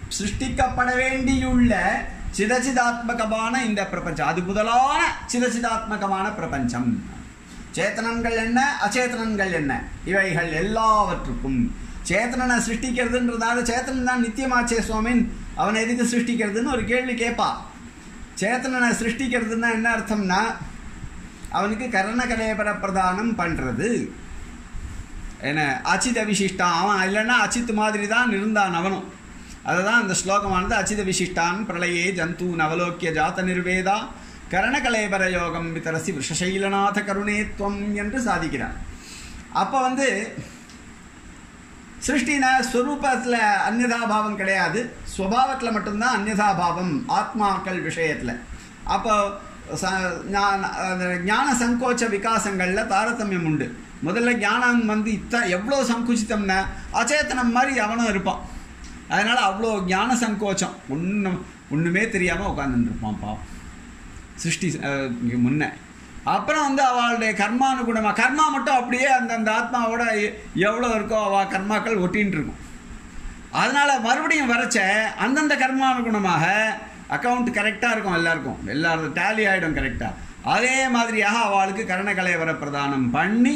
சிருஷ்டிக்கப்பட வேண்டியுள்ள சிதச்சிதாத்மகமான இந்த பிரபஞ்சம் அது முதலான சிதச்சிதாத்மகமான பிரபஞ்சம் சேத்தனங்கள் என்ன அச்சேதனங்கள் என்ன இவைகள் எல்லாவற்றுக்கும் சேத்தனனை சிருஷ்டிக்கிறதுன்றதால சேத்தனன் தான் நித்தியமாச்சே சுவாமின் அவனை எதுக்கு சிருஷ்டிக்கிறதுன்னு ஒரு கேள்வி கேட்பா சேத்தனனை சிருஷ்டிக்கிறதுன்னா என்ன அர்த்தம்னா அவனுக்கு கரணகலேபர பிரதானம் பண்ணுறது என்ன அச்சித விசிஷ்டான் அவன் இல்லைன்னா அச்சித் மாதிரி தான் இருந்தான் அவனும் அதுதான் அந்த ஸ்லோகமானது அச்சித விசிஷ்டான் பிரளயே ஜந்து நவலோக்கிய ஜாத நிர்வேதா கரணகலேபர யோகம் விதரசி விஷசைலநாத கருணேத்வம் என்று சாதிக்கிறார் அப்போ வந்து சிருஷ்டின ஸ்வரூபத்தில் அந்நியதாபாவம் கிடையாது ஸ்வபாவத்தில் மட்டும்தான் அந்நியதாபாவம் ஆத்மாக்கள் விஷயத்தில் அப்போ ச ஞான அந்த ஞான சங்கோச்ச விகாசங்களில் தாரதமியம் உண்டு முதல்ல ஞானம் வந்து இத்த எவ்வளோ சங்குச்சித்தம்னா அச்சேத்தனம் மாதிரி அவனும் இருப்பான் அதனால் அவ்வளோ ஞான சங்கோச்சம் ஒன்றும் ஒன்றுமே தெரியாமல் உட்காந்துட்டு இருப்பான் பாவம் சிருஷ்டி அஹ், இங்க முன்ன அப்புறம் வந்து அவளுடைய கர்மானுகுணமாக கர்மா மட்டும் அப்படியே அந்த அந்த ஆத்மாவோட எ- எவ்வளோ இருக்கோ அவள் கர்மாக்கள் ஒட்டின்னு இருக்கும் அதனால் மறுபடியும் வரைச்ச அந்தந்த கர்மானுகுணமாக அக்கௌண்ட் கரெக்டாக இருக்கும் எல்லாருக்கும் எல்லாரும் டேலி ஆகிடும் கரெக்டாக அதே மாதிரியாக அவளுக்கு கரணகலைவர பிரதானம் பண்ணி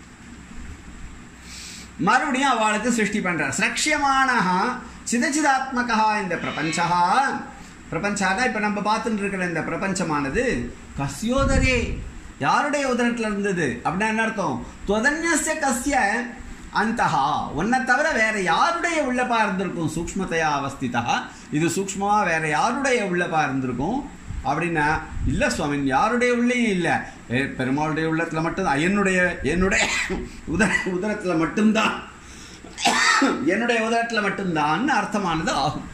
மறுபடியும் அவளுக்கு சிருஷ்டி பண்றார் சிரக்ஷியமானஹா சிதச்சிதாத்மகா இந்த பிரபஞ்சா பிரபஞ்சானா இப்போ நம்ம பார்த்துட்டு இருக்கிற இந்த பிரபஞ்சமானது கஸ்யோதரே யாருடைய உதரத்தில் இருந்தது அப்படின்னா என்ன அர்த்தம் துவதன்யஸ்ய கஸ்ய அந்தஹா உன்னை தவிர வேற யாருடைய உள்ளப்பா இருந்திருக்கும் சூக்ஷ்மத்தையா அவஸ்திதா இது சூக்ஷ்மமா வேற யாருடைய உள்ளப்பா இருந்திருக்கும் அப்படின்னா இல்லை சுவாமி யாருடைய உள்ளேயும் இல்லை ஏ, பெருமாளுடைய உள்ளத்தில் மட்டும்தான் என்னுடைய என்னுடைய உதர உதரத்தில் மட்டும்தான் என்னுடைய உதரத்தில் மட்டும்தான் அர்த்தமானது ஆகும்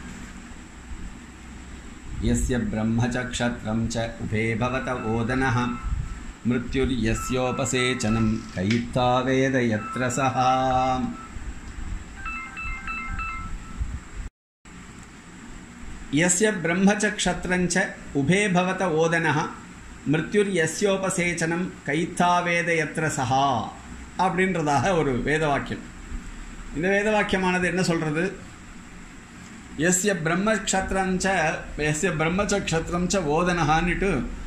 यस्य ब्रह्म च क्षत्रं च उभे भवत ओदनः मृत्युर्यस्योपसेचनं कयित्वा वेद यत्र सः यस्य ब्रह्म च क्षत्रं च उभे भवत ओदनः மிருத்யுர்யஸ்யோபசேச்சனம் கைத்தா வேத எத்திர சஹா அப்படின்றதாக ஒரு வேத வாக்கியம் இந்த வேத வாக்கியமானது என்ன சொல்றது எஸ்ய பிரம்ம க்ஷத்ரஞ்ச எஸ்ய பிரம்மச்ச க்ஷத்ரம் ச ஓதனஹான்னுட்டு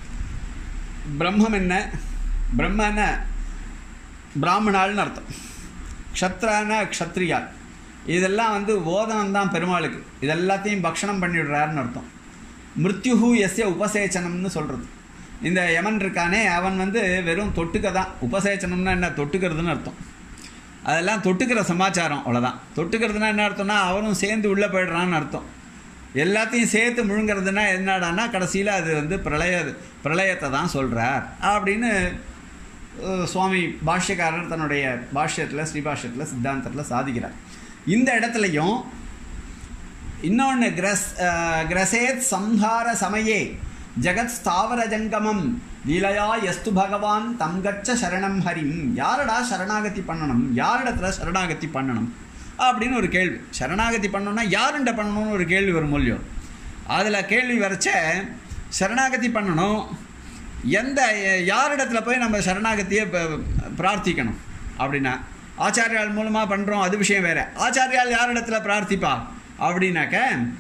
பிரம்மம் என்ன பிரம்ம என்ன பிராமணாள்னு அர்த்தம் க்ஷத்ரான க்ஷத்ரியாள் இதெல்லாம் வந்து ஓதனம் தான் பெருமாளுக்கு இதெல்லாத்தையும் பக்ஷணம் பண்ணிவிடுறாருன்னு அர்த்தம் மிருத்யுஹு எஸ்ய உபசேச்சனம்னு சொல்கிறது இந்த யமன் இருக்கானே அவன் வந்து வெறும் தொட்டுக்க தான் உபசேச்சனம்னா என்ன தொட்டுக்கிறதுன்னு அர்த்தம் அதெல்லாம் தொட்டுக்கிற சமாச்சாரம் அவ்வளோதான் தொட்டுக்கிறதுனா என்ன அர்த்தம்னா அவரும் சேர்ந்து உள்ளே போயிடுறான்னு அர்த்தம் எல்லாத்தையும் சேர்த்து முழுங்கிறதுனா என்னடான்னா கடைசியில் அது வந்து பிரளய பிரளயத்தை தான் சொல்கிறார் அப்படின்னு அஹ், சுவாமி பாஷ்யக்காரர் தன்னுடைய பாஷ்யத்தில் ஸ்ரீபாஷ்யத்தில் சித்தாந்தத்தில் சாதிக்கிறார் இந்த இடத்துலையும் இன்னொன்று கிரஸ் அஹ், கிரசேத் சம்ஹார சமயே ஜெகத் ஸ்தாவர ஜங்கமம் லீலையா எஸ்து பகவான் தம் கச்ச சரணம் ஹரிம் யாரடா சரணாகதி பண்ணணும் யாரிடத்துல சரணாகதி பண்ணணும் அப்படின்னு ஒரு கேள்வி சரணாகதி பண்ணணும்னா யாருண்ட பண்ணணும்னு ஒரு கேள்வி வரும் மூலியம் அதில் கேள்வி வரைச்ச சரணாகதி பண்ணணும் எந்த யாரிடத்துல போய் நம்ம சரணாகதியை ப- பிரார்த்திக்கணும் அப்படின்னா ஆச்சாரியால் மூலமாக பண்ணுறோம் அது விஷயம் வேற ஆச்சாரியால் யாரிடத்துல பிரார்த்திப்பா அப்படின்னாக்க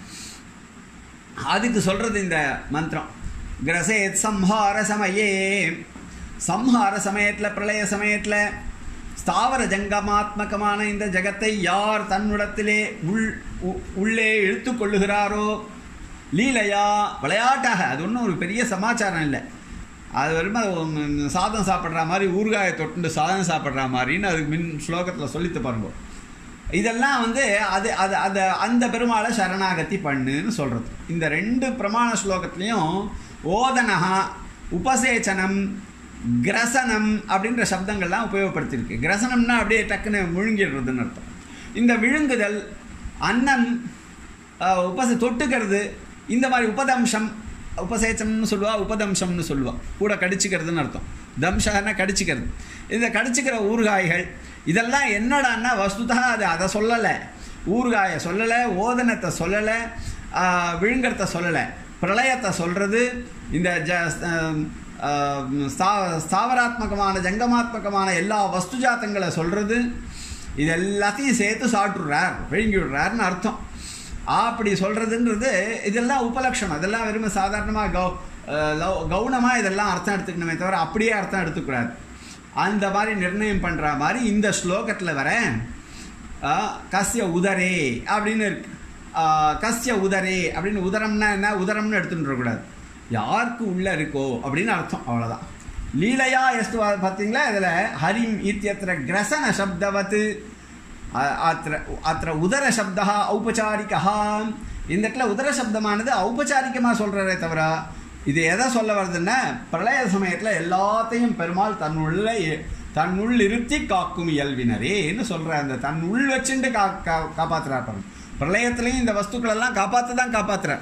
அதுக்கு சொல்கிறது இந்த மந்திரம் கிரசேத் சம்ஹார சமயே சம்ஹார சமயத்தில் பிரளய சமயத்தில் ஸ்தாவர ஜங்கமாத்மகமான இந்த ஜகத்தை யார் தன்னிடத்திலே உள் உ- உள்ளே இழுத்து கொள்ளுகிறாரோ லீலையா விளையாட்டாக அது ஒன்றும் ஒரு பெரிய சமாச்சாரம் இல்லை அது வருமா சாதம் சாப்பிட்ற மாதிரி ஊறுகாயை தொட்டு சாதம் சாப்பிட்ற மாதிரின்னு அதுக்கு மின் ஸ்லோகத்தில் சொல்லித்து பாருங்க இதெல்லாம் வந்து அது அது அந்த அந்த பெருமாளை சரணாகதி பண்ணுன்னு சொல்கிறது இந்த ரெண்டு பிரமாண ஸ்லோகத்துலேயும் ஓதனஹா உபசேச்சனம் கிரசனம் அப்படின்ற சப்தங்கள்லாம் உபயோகப்படுத்தியிருக்கு கிரசனம்னா அப்படியே டக்குன்னு முழுங்கிடுறதுன்னு அர்த்தம் இந்த விழுங்குதல் அன்னம் ஆஹ், உபச தொட்டுக்கிறது இந்த மாதிரி உபதம்சம் உபசேச்சம்னு சொல்லுவா உபதம்சம்னு சொல்லுவா கூட கடிச்சிக்கிறதுன்னு அர்த்தம் தம்சன்னா கடிச்சிக்கிறது இந்த கடிச்சிக்கிற ஊறுகாய்கள் இதெல்லாம் என்னடான்னா வஸ்துதா அது அதை சொல்லலை ஊறுகாயை சொல்லலை ஓதனத்தை சொல்லலை ஆஹ், விழுங்கறத சொல்லலை பிரளயத்தை சொல்கிறது இந்த ஜ ஆஹ், ஆஹ், ஸ்தா- ஸ்தாவராத்மகமான ஜங்கமாத்மகமான எல்லா வஸ்து ஜாத்தங்களை சொல்கிறது இது எல்லாத்தையும் சேர்த்து சாப்பிட்றார் விழுங்கி விடுறாருன்னு அர்த்தம் அப்படி சொல்கிறதுன்றது இதெல்லாம் உபலட்சணம் இதெல்லாம் வெறும் சாதாரணமாக கௌ கவுனமாக இதெல்லாம் அர்த்தம் எடுத்துக்கணுமே தவிர அப்படியே அர்த்தம் எடுத்துக்கூடாது அந்த மாதிரி நிர்ணயம் பண்ணுற மாதிரி இந்த ஸ்லோகத்தில் வர ஆ, கஸ்ய உதரே அப்படின்னு இருக்கு ஆ, கஸ்ய உதரே அப்படின்னு உதரம்னா என்ன உதரம்னு எடுத்துட்டு வரக்கூடாது யாருக்கு உள்ள இருக்கோ அப்படின்னு அர்த்தம் அவ்வளோதான் லீலையா எஸ்து பார்த்தீங்களா இதில் ஹரிம் இத்தியத்திர கிரசன சப்தவத் அ- அத்திர அத்திர உதர சப்தா ஔபச்சாரிகா இந்த இடத்துல உதர சப்தமானது ஔபச்சாரிகமாக சொல்கிறதே தவிர இது எதை சொல்ல வருதுன்னா பிரளய சமயத்தில் எல்லாத்தையும் பெருமாள் தன்னுள்ள எ- தன்னுள் இருத்தி காக்கும் இயல்பினரேன்னு சொல்கிற அந்த தன் உள் வச்சுட்டு கா கா காப்பாற்றுறார் பாருங்க பிரளயத்துலேயும் இந்த வஸ்துக்கள் எல்லாம் காப்பாற்ற தான் காப்பாற்றுறார்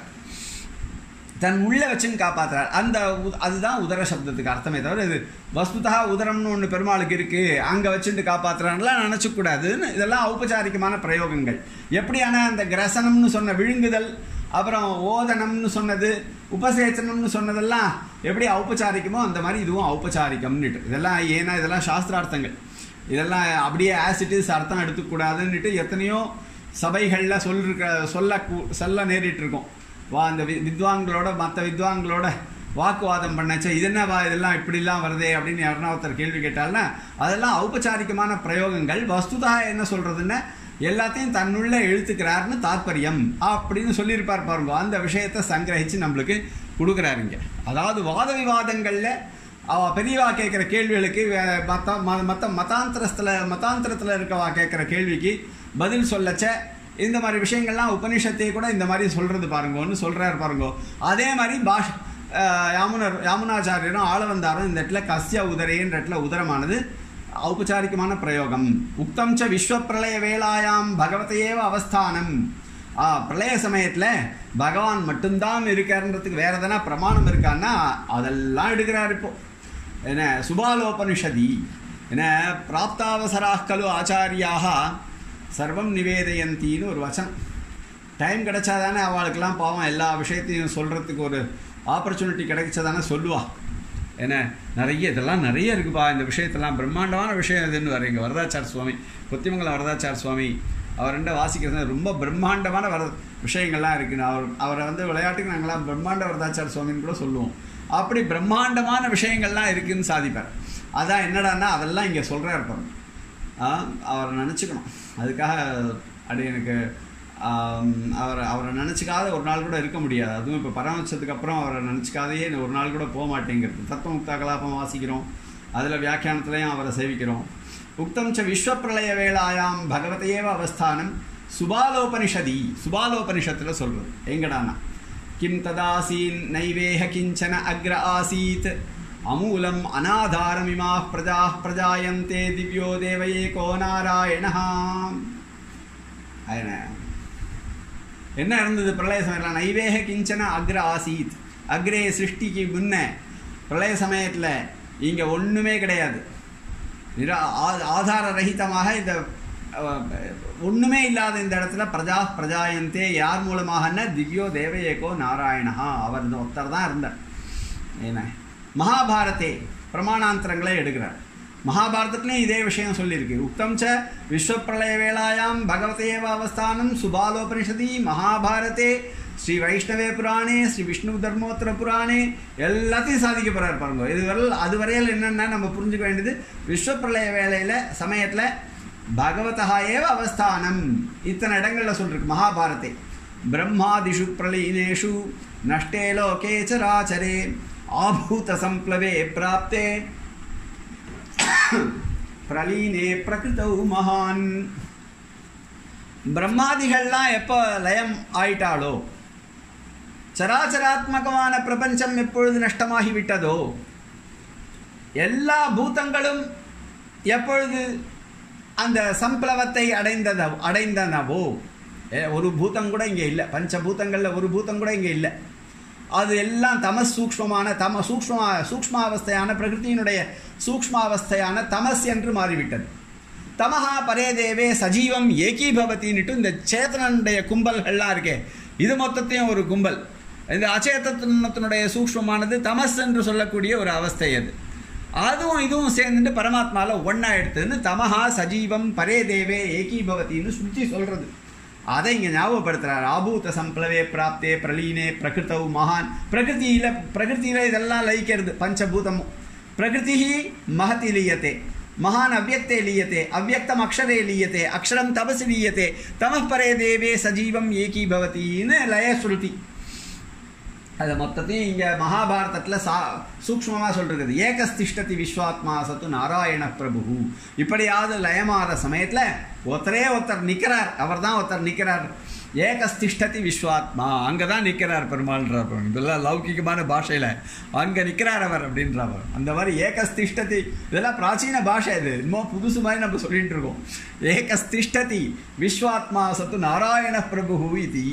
தன் உள்ள வச்சுன்னு காப்பாற்றுறார் அந்த உ- அதுதான் உதர சப்தத்துக்கு அர்த்தமே தவிர இது வஸ்துதா உதரம்னு ஒன்று பெருமாளுக்கு இருக்குது அங்கே வச்சுட்டு காப்பாற்றுறான்லாம் நினச்சக்கூடாதுன்னு இதெல்லாம் ஔபச்சாரிகமான பிரயோகங்கள் எப்படியான அந்த கிரசனம்னு சொன்ன விழுங்குதல் அப்புறம் ஓதனம்னு சொன்னது உபசேச்சனம்னு சொன்னதெல்லாம் எப்படி ஔபச்சாரிக்கமோ அந்த மாதிரி இதுவும் ஔபச்சாரிக்கம்னுட்டு இதெல்லாம் ஏன்னா இதெல்லாம் சாஸ்திரார்த்தங்கள் இதெல்லாம் அப்படியே ஆசிட்டிஸ் அர்த்தம் எடுத்துக்கூடாதுன்னுட்டு எத்தனையோ சபைகளில் சொல்லிருக்க சொல்ல கூ- சொல்ல நேரிட்டு இருக்கோம் வா அந்த வி- வித்வான்களோட மற்ற வித்வான்களோட வாக்குவாதம் பண்ணச்சே இது என்னவா இதெல்லாம் இப்படிலாம் வருதே அப்படின்னு யாருன்னா ஒருத்தர் கேள்வி கேட்டால்னா அதெல்லாம் ஔபச்சாரிகமான பிரயோகங்கள் வஸ்துதா என்ன சொல்றதுன்னா எல்லாத்தையும் தன்னுள்ள இழுத்துக்கிறாருன்னு தாத்பரியம் அப்படின்னு சொல்லியிருப்பார் பாருங்க அந்த விஷயத்தை சங்கிரகிச்சு நம்மளுக்கு கொடுக்குறாருங்க அதாவது வாத விவாதங்களில் அவ பெரியவா கேட்குற கேள்விகளுக்கு வே- மத்த ம- மத்த மதாந்திரத்தில் மதாந்திரத்தில் இருக்கவா கேட்குற கேள்விக்கு பதில் சொல்லச்ச இந்த மாதிரி விஷயங்கள்லாம் உபனிஷத்தை கூட இந்த மாதிரி சொல்கிறது பாருங்கன்னு சொல்கிறார் பாருங்கோ அதே மாதிரி பாஷ் அஹ், யாமுனர் யாமுனாச்சாரியரும் ஆளவந்தாரும் இந்த இடத்துல கஸ்ய உதரேன்ற இடத்துல உதரமானது ஔபச்சாரிகமான பிரயோகம் உக்தம் ச விஸ்வப்பிரளய வேளாயாம் பகவதையேவ அவஸ்தானம் ஆ பிரளய சமயத்தில் பகவான் மட்டும்தான் இருக்காருன்றதுக்கு வேற எதனா பிரமாணம் இருக்கான்னா அதெல்லாம் எடுக்கிறார் இப்போ என்ன சுபாலோபனிஷதி என்ன பிராப்தாவசராக கலு ஆச்சாரியாக சர்வம் நிவேதயந்தின்னு ஒரு வசனம் டைம் கிடைச்சாதானே அவளுக்கெல்லாம் பாவம் எல்லா விஷயத்தையும் சொல்கிறதுக்கு ஒரு ஆப்பர்ச்சுனிட்டி கிடைச்சதானே சொல்லுவா என்ன நிறைய இதெல்லாம் நிறைய இருக்குப்பா இந்த விஷயத்தெல்லாம் பிரம்மாண்டமான விஷயம் இதுன்னு வர இங்கே வரதாச்சார் சுவாமி கொத்திமங்கலம் வரதாச்சார் சுவாமி அவர் ரெண்ட வாசிக்கிறது ரொம்ப பிரம்மாண்டமான வர விஷயங்கள்லாம் இருக்குன்னு அவர் அவரை வந்து விளையாட்டுக்கு நாங்களாம் பிரம்மாண்ட வரதாச்சார் சுவாமின்னு கூட சொல்லுவோம் அப்படி பிரம்மாண்டமான விஷயங்கள்லாம் இருக்குன்னு சாதிப்பார் அதான் என்னடான்னா அதெல்லாம் இங்கே சொல்கிறார் பாருங்க ஆ, அவரை நினச்சிக்கணும் அதுக்காக அது எனக்கு ஆம், அவரை அவரை நினச்சிக்காத ஒரு நாள் கூட இருக்க முடியாது அதுவும் இப்போ பராமரிச்சதுக்கு அப்புறம் அவரை நினச்சிக்காதையே ஒரு நாள் கூட போக மாட்டேங்கிறது தத்துவமுக்தா கலாபம் வாசிக்கிறோம் அதில் வியாக்கியானத்துலேயும் அவரை சேவிக்கிறோம் உக்தம் ச விஸ்வப்பிரளய வேளாயாம் பகவதையேவ அவஸ்தானம் சுபாலோபனிஷதி சுபாலோபனிஷத்தில் சொல்கிறது எங்கடானா கிம் ததாசீன் நைவேஹ கிஞ்சன அக்ர ஆசீத் அமூலம் அநாதாரமிமா பிரஜா பிரஜாயந்தே திவ்யோ தேவ ஏகோ நாராயணः என்ன என்ன இருந்தது பிரளய சமயத்தில் நைவேக கிஞ்சன அக்ர ஆசீத் அக்ரே சிருஷ்டிக்கு முன்ன பிரளய சமயத்தில் இங்கே ஒன்றுமே கிடையாது நிரா ஆ- ஆதார ரஹிதமாக இந்த அஹ், ஒண்ணுமே இல்லாத இந்த இடத்துல பிரஜா பிரஜாயந்தே யார் மூலமாகன்னா திவ்யோ தேவயேகோ நாராயணஹா அவர் இந்த ஒருத்தர் தான் இருந்தார் என்ன மகாபாரதே பிரமாணாந்தரங்களை எடுக்கிறார் மகாபாரதத்துலேயும் இதே விஷயம் சொல்லியிருக்கு உக்தம் ச விஸ்வப்பிரளய வேளாயாம் பகவதேவ அவஸ்தானம் சுபாலோபனிஷதி மகாபாரதே ஸ்ரீ வைஷ்ணவே புராணே ஸ்ரீ விஷ்ணு தர்மோத்தர புராணே எல்லாத்தையும் சாதிக்க போகிறார் பாருங்க இதுவரை அதுவரையில் என்னென்னா நம்ம புரிஞ்சுக்க வேண்டியது விஸ்வப்பிரளய வேலையில் சமயத்தில் பகவதா ஏவ அவஸ்தானம் இத்தனை இடங்களில் சொல்லிருக்கு மகாபாரதே பிரம்மாதிஷு பிரளீனேஷு நஷ்டே லோகே சராச்சரே ஆபூத சம்ப்ளவே பிராப்தே பிரலீனே பிரகிருதௌ மகான் பிரம்மாதிகள்லாம் எப்போ லயம் ஆயிட்டாளோ சராச்சராத்மகமான பிரபஞ்சம் எப்பொழுது நஷ்டமாகி விட்டதோ எல்லா பூதங்களும் எப்பொழுது அந்த சம்பிளவத்தை அடைந்தத அடைந்தனவோ ஏ, ஒரு பூதம் கூட இங்கே இல்லை பஞ்சபூதங்களில் ஒரு பூதம் கூட இங்கே இல்லை அது எல்லாம் தமஸ் சூக்ஷ்மமான தம சூக்ஷ்ம சூக்ஷ்மாவஸ்தையான பிரகிருதியினுடைய சூக்ஷ்மாவஸ்தையான தமஸ் என்று மாறிவிட்டது தமஹா பரே தேவே சஜீவம் ஏகீபவத்தின்னுட்டு இந்த சேத்தனனுடைய கும்பல்கள்லாம் இருக்கே இது மொத்தத்தையும் ஒரு கும்பல் இந்த அச்சேதனத்தினுடைய சூக்ஷ்மமானது தமஸ் என்று சொல்லக்கூடிய ஒரு அவஸ்தை அது அதுவும் இதுவும் சேர்ந்துட்டு பரமாத்மாவில் ஒன்றா எடுத்துன்னு தமஹா சஜீவம் பரே தேவே ஏகீபவத்தின்னு சுற்றி சொல்கிறது அதை இங்கே ஞாபகப்படுத்துறார் ஆபூத சம்ப்ளவே பிராப்தே பிரலீனே பிரகிருத்தவு மகான் பிரகிருதியில பிரகிருதியில இதெல்லாம் லயிக்கிறது பஞ்சபூதமும் பிரகிருதி மகதி லீயத்தே மகான் அவ்யக்தே லீயத்தே அவ்யக்தம் அக்ஷரே லீயத்தே அக்ஷரம் தபசி லீயத்தே தமப்பரே தேவே சஜீவம் ஏகீபவத்தின்னு லயஸ்ருதி அதை மொத்தத்தையும் இங்கே மகாபாரதத்தில் சா சூக்ஷ்மமாக சொல்கிறது ஏகஸ்திஷ்டதி விஸ்வாத்மா சத்து நாராயண பிரபு இப்படியாவது லயமாற சமயத்தில் ஒருத்தரே ஒருத்தர் நிற்கிறார் அவர் தான் ஒருத்தர் நிற்கிறார் ஏகஸ்திஷ்டதி விஸ்வாத்மா அங்கே தான் நிற்கிறார் பெருமாள்ன்றார் இதெல்லாம் லௌகிகமான பாஷையில் அங்கே நிற்கிறார் அவர் அப்படின்றவர் அந்த மாதிரி ஏகஸ்திஷ்டதி இதெல்லாம் பிராச்சீன பாஷை இது இன்னும் புதுசு மாதிரி நம்ம சொல்லிட்டு இருக்கோம் ஏகஸ்திஷ்டதி விஸ்வாத்மா சத்து நாராயண பிரபு இது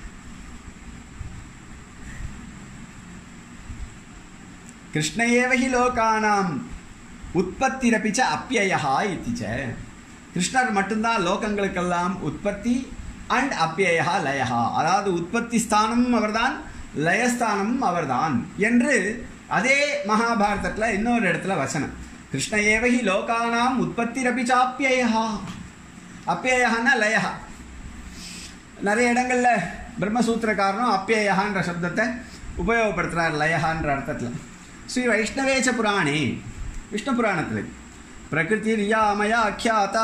கிருஷ்ண ஏவ ஹி லோகானாம் உற்பத்திரப்பி ச அப்பியயா இத்தி ச கிருஷ்ணர் மட்டும்தான் லோகங்களுக்கெல்லாம் உற்பத்தி அண்ட் அப்பியயா லயஹா அதாவது உற்பத்தி ஸ்தானமும் அவர்தான் லயஸ்தானமும் அவர்தான் என்று அதே மகாபாரதத்தில் இன்னொரு இடத்துல வசனம் கிருஷ்ண ஏவ ஹி லோகானாம் உற்பத்திரப்பி ச அப்பியயா அப்பியயான்னா லயஹா நிறைய இடங்களில் பிரம்மசூத்திரக்காரனும் அப்பியயான்ற சப்தத்தை உபயோகப்படுத்துகிறார் லயஹான்ற அர்த்தத்தில் ஸ்ரீ வைஷ்ணவேச்ச புராணே விஷ்ணு புராணத்தில் பிரகிருதிரியாமய ஆக்கியாதா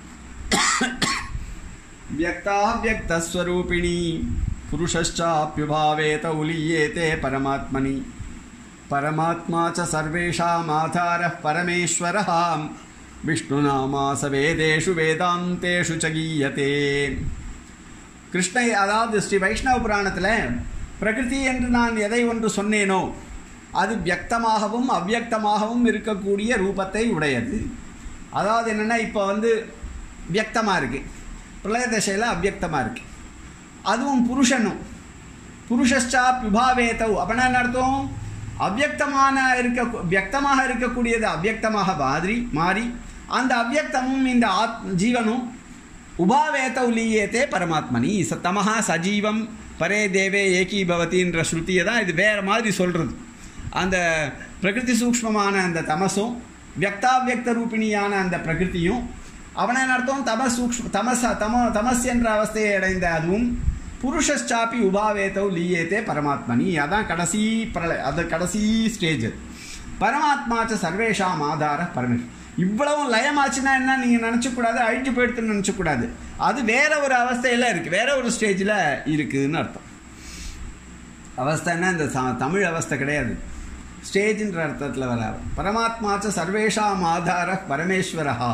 வியக்தா வியக்தஸ்வரூபிணி புருஷாப்பியுபாவேத உலீயேதே பரமாத்மனி பரமாத்மா ச சர்வேஷாம் ஆதாரः பரமேஸ்வரः விஷ்ணுநாமா ச வேதேஷு வேதாந்தேஷு ச கீயத்தே கிருஷ்ண அதாவது ஸ்ரீ வைஷ்ணவ புராணத்தில் பிரகிருதி என்று நான் எதை ஒன்று சொன்னேனோ அது வியக்தமாகவும் அவ்வியக்தமாகவும் இருக்கக்கூடிய ரூபத்தை உடையது அதாவது என்னென்னா இப்போ வந்து வியக்தமாக இருக்குது பிரளய தசையில் அவ்வியக்தமாக இருக்குது அதுவும் புருஷனும் புருஷா விபாவேத்தவ் அப்படின்னா என்ன அர்த்தம் அவ்வியக்தமான இருக்க வியக்தமாக இருக்கக்கூடியது அவ்வியக்தமாக மாதிரி மாறி அந்த அவ்வியக்தமும் இந்த ஆத் ஜீவனும் உபாவேத்தவ் லீயேத்தே பரமாத்மனி சத்தமஹா சஜீவம் பரே தேவே ஏகீபவதின்ற ஸ்ருதியை தான் இது வேறு மாதிரி சொல்கிறது அந்த பிரகிருதி சூக்ஷ்மமான அந்த தமசும் வியக்தாவியக்த ரூபிணியான அந்த பிரகிருதியும் அவனை அர்த்தம் தமஸ் சூக்ஷ்ம தமஸ் தம தமஸ் என்ற அவஸ்தையை அடைந்த அதுவும் புருஷாப்பி உபாவேத்தவ் லீயேத்தே பரமாத்மனி அதான் கடைசி பிரளய அது கடைசி ஸ்டேஜ் பரமாத்மாச்ச சர்வேஷாம் ஆதார பரமேஸ்வரன் இவ்வளவும் லயமாச்சுன்னா என்ன நீங்கள் நினச்சக்கூடாது அழிஞ்சு போயிடுத்துன்னு நினச்சக்கூடாது அது வேற ஒரு அவஸ்தையில் இருக்குது வேற ஒரு ஸ்டேஜில் இருக்குதுன்னு அர்த்தம் அவஸ்தைன்னா இந்த தமிழ் அவஸ்தை கிடையாது ஸ்டேஜ்ன்ற அர்த்தத்தில் வராது பரமாத்மாச்ச சர்வேஷாம் ஆதார பரமேஸ்வரஹா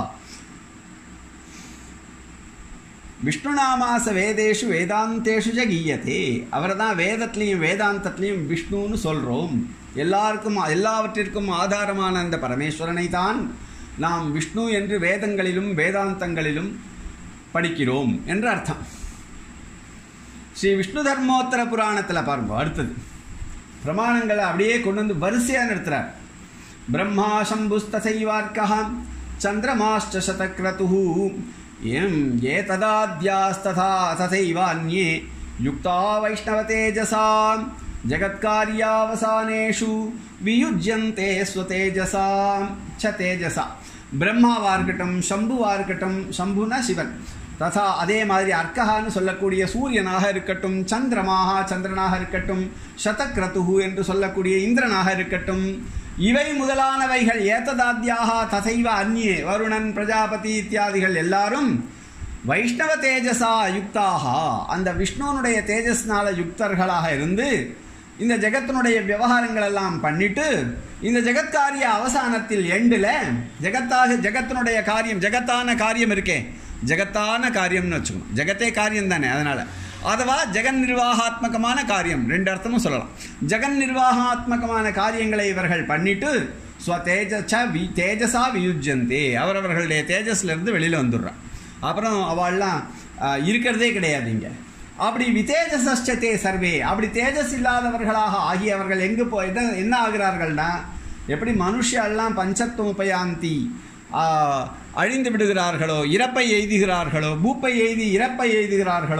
விஷ்ணுநாமாச வேதேஷு வேதாந்தேஷு ஜ கீயத்தே அவரை தான் வேதத்துலேயும் வேதாந்தத்துலேயும் விஷ்ணுன்னு சொல்கிறோம் எல்லாருக்கும் எல்லாவற்றிற்கும் ஆதாரமான அந்த பரமேஸ்வரனை தான் நாம் விஷ்ணு என்று வேதங்களிலும் வேதாந்தங்களிலும் படிக்கிறோம் என்று அர்த்தம் ஸ்ரீ விஷ்ணு தர்மோத்தர புராணத்தில் பாருங்க அடுத்தது பிரமாணங்களை அப்படியே கொண்டு வந்து வரிசையாக நிறுத்துறார் பிரம்மா சம்புஸ்தசைவார்க்கா சந்திரமாஷ்ட சதக்ரது எம் ஏ ததாத்யாஸ்ததா ததைவான்யே யுக்தா வைஷ்ணவ தேஜசா ஜகத்காரியாவசானேஷு வியுஜ்யந்தே ஸ்வதேஜசா ச தேஜசா பிரம்மாவாக இருக்கட்டும் சம்புவாக இருக்கட்டும் சம்புனா சிவன் ததா அதே மாதிரி அர்க்கஹான்னு சொல்லக்கூடிய சூரியனாக இருக்கட்டும் சந்திரமாக சந்திரனாக இருக்கட்டும் சதக்ரதுகு என்று சொல்லக்கூடிய இந்திரனாக இருக்கட்டும் இவை முதலானவைகள் ஏத்ததாத்தியாக தசைவ அந்நியே வருணன் பிரஜாபதி இத்தியாதிகள் எல்லாரும் வைஷ்ணவ தேஜஸா யுக்தாக அந்த விஷ்ணுவனுடைய தேஜஸ்னால யுக்தர்களாக இருந்து இந்த ஜெகத்தினுடைய விவகாரங்கள் எல்லாம் பண்ணிட்டு இந்த ஜெகத்காரிய அவசானத்தில் எண்டில் ஜெகத்தாக ஜெகத்தினுடைய காரியம் ஜெகத்தான காரியம் இருக்கே ஜெகத்தான காரியம்னு வச்சுக்கணும் ஜெகத்தே காரியம் தானே அதனால் அதுவா ஜெகன் நிர்வாகாத்மகமான காரியம் ரெண்டு அர்த்தமும் சொல்லலாம் ஜெகன் நிர்வாகாத்மகமான காரியங்களை இவர்கள் பண்ணிட்டு ஸ்வ தேஜச வி தேஜஸா வியுஜந்தே அவரவர்களுடைய தேஜஸ்லேருந்து வெளியில் வந்துடுறான் அப்புறம் அவள்லாம் இருக்கிறதே கிடையாது இங்கே அப்படி விதேஜசே சர்வே அப்படி தேஜஸ் இல்லாதவர்களாக ஆகியவர்கள் எங்கே போ என்ன என்ன ஆகிறார்கள்னா எப்படி மனுஷெல்லாம் பஞ்சத்துவ உபயாந்தி அழிந்து விடுகிறார்களோ இறப்பை எய்துகிறார்களோ பூப்பை எய்தி இறப்பை எய்துகிறார்களோ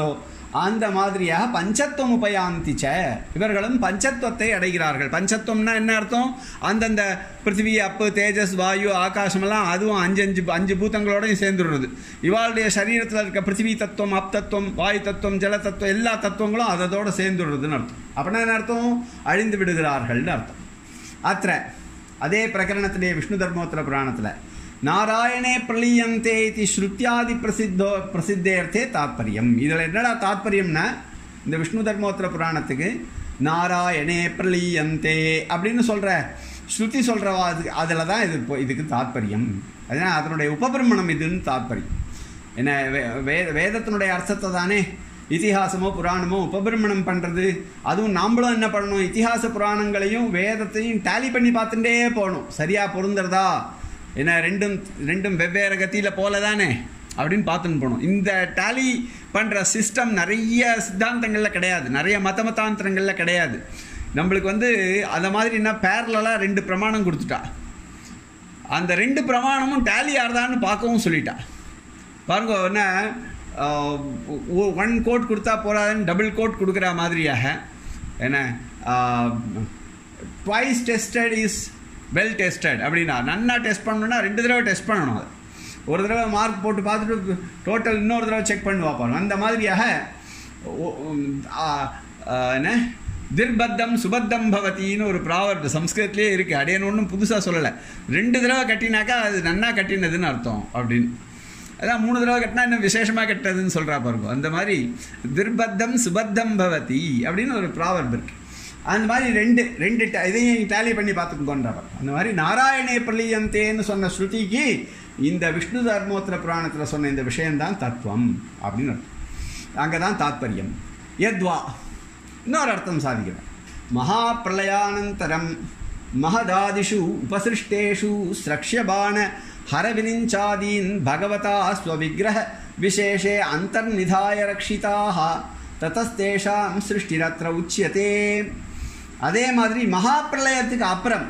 அந்த மாதிரியாக பஞ்சத்துவம் உபயாந்தி ச இவர்களும் பஞ்சத்துவத்தை அடைகிறார்கள் பஞ்சத்துவம்னா என்ன அர்த்தம் அந்தந்த பிருத்திவி அப்பு தேஜஸ் வாயு ஆகாசமெல்லாம் அதுவும் அஞ்சு அஞ்சு அஞ்சு பூத்தங்களோடையும் சேர்ந்துடுறது இவாளுடைய சரீரத்தில் இருக்க பிருத்திவி தத்துவம் அப் தத்துவம் வாயு தத்துவம் ஜல தத்துவம் எல்லா தத்துவங்களும் அதோட சேர்ந்துடுறதுன்னு அர்த்தம் அப்படின்னா என்ன அர்த்தம் அழிந்து விடுகிறார்கள்னு அர்த்தம் அத்த அதே பிரகரணத்திலே விஷ்ணு தர்மோத்தர புராணத்தில் நாராயணே பிரலீயந்தே இது ஸ்ருத்தியாதி பிரசித்தோ பிரசித்தேர்த்தே தாத்பரியம் இதில் என்னடா தாத்பரியம்னா இந்த விஷ்ணு தர்மோத்தர புராணத்துக்கு நாராயணே பிரலீயந்தே அப்படின்னு சொல்கிற ஸ்ருதி சொல்கிறவா அது அதில் தான் இது இப்போ இதுக்கு தாத்பரியம் அதனால் அதனுடைய உபபிரமணம் இதுன்னு தாத்பரியம் என்ன வே வே- வேதத்தினுடைய அர்த்தத்தை தானே இதிகாசமோ புராணமோ உபபிரமணம் பண்ணுறது அதுவும் நாம்பளும் என்ன பண்ணணும் இதிகாச புராணங்களையும் வேதத்தையும் டேலி பண்ணி பார்த்துட்டே போகணும் சரியாக பொருந்துறதா ஏன்னா ரெண்டும் ரெண்டும் வெவ்வேறு கத்தியில் போல தானே அப்படின்னு பார்த்துன்னு போகணும் இந்த டேலி பண்ணுற சிஸ்டம் நிறைய சித்தாந்தங்களில் கிடையாது நிறைய மத மதாந்திரங்களில் கிடையாது நம்மளுக்கு வந்து அந்த மாதிரி என்ன பேரலாக ரெண்டு பிரமாணம் கொடுத்துட்டா அந்த ரெண்டு பிரமாணமும் டேலி ஆறுதான்னு பார்க்கவும் சொல்லிட்டா பாருங்க என்ன ஒன் கோட் கொடுத்தா போறாதுன்னு டபுள் கோட் கொடுக்குற மாதிரியாக என்ன twice tested is well tested அப்படின்னா நன்னா டெஸ்ட் பண்ணணும்னா ரெண்டு தடவை டெஸ்ட் பண்ணணும் அது ஒரு தடவை மார்க் போட்டு பார்த்துட்டு டோட்டல் இன்னொரு தடவை செக் பண்ணி பார்ப்பாங்க அந்த மாதிரியாக ஒ- உம், ஆ, ஆ, என்ன திர்பத்தம் சுபத்தம் பவதின்னு ஒரு ப்ராவர்ப் சம்ஸ்கிருதத்திலே இருக்குது அடையன் ஒன்றும் புதுசாக சொல்லலை ரெண்டு தடவை கட்டினாக்கா அது நன்னா கட்டினதுன்னு அர்த்தம் அப்படின்னு அதான் மூணு தடவை கட்டினா இன்னும் விசேஷமாக கட்டினதுன்னு சொல்கிறா பாருங்க அந்த மாதிரி திர்பத்தம் சுபத்தம் பவதி அப்படின்னு ஒரு ப்ராவர்ப் இருக்கு அந்த மாதிரி ரெண்டு ரெண்டு ta- இதையும் டேலி பண்ணி பார்த்துக்கோன்றவர் அந்த மாதிரி நாராயணே பிரலியந்தேன்னு சொன்ன ஸ்ருதிக்கு இந்த விஷ்ணு தர்மோத்திர புராணத்தில் சொன்ன இந்த விஷயம்தான் தத்துவம் அப்படின்னு அர்த்தம் அங்கே தான் தாத்பரியம் யத்வா இன்னொரு அர்த்தம் சாதிக்கிறேன் மகாபிரளயானந்தரம் மகதாதிஷு உபசிருஷ்டேஷு ஸ்ரக்ஷ்யபான ஹரவினிஞ்சாதீன் பகவதா ஸ்வவிக்கிரக விசேஷே அந்தர்நிதாய ரக்ஷிதாக ததஸ்தேஷாம் சிருஷ்டிரத்ர உச்சியதே அதே மாதிரி மகாபிரளயத்துக்கு அப்புறம்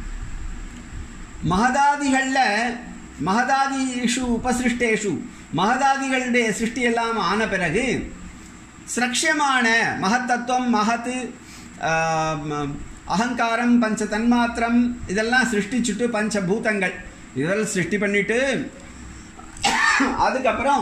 மகதாதிகளில் மகதாதிஷு உபசிருஷ்டேஷு மகதாதிகளுடைய சிருஷ்டி எல்லாம் ஆன பிறகு சிரக்ஷியமான மகத்தத்துவம் மகத்து ஆம், அகங்காரம் பஞ்ச தன்மாத்திரம் இதெல்லாம் சிருஷ்டிச்சுட்டு பஞ்ச பூதங்கள் இதெல்லாம் சிருஷ்டி பண்ணிட்டு அதுக்கப்புறம்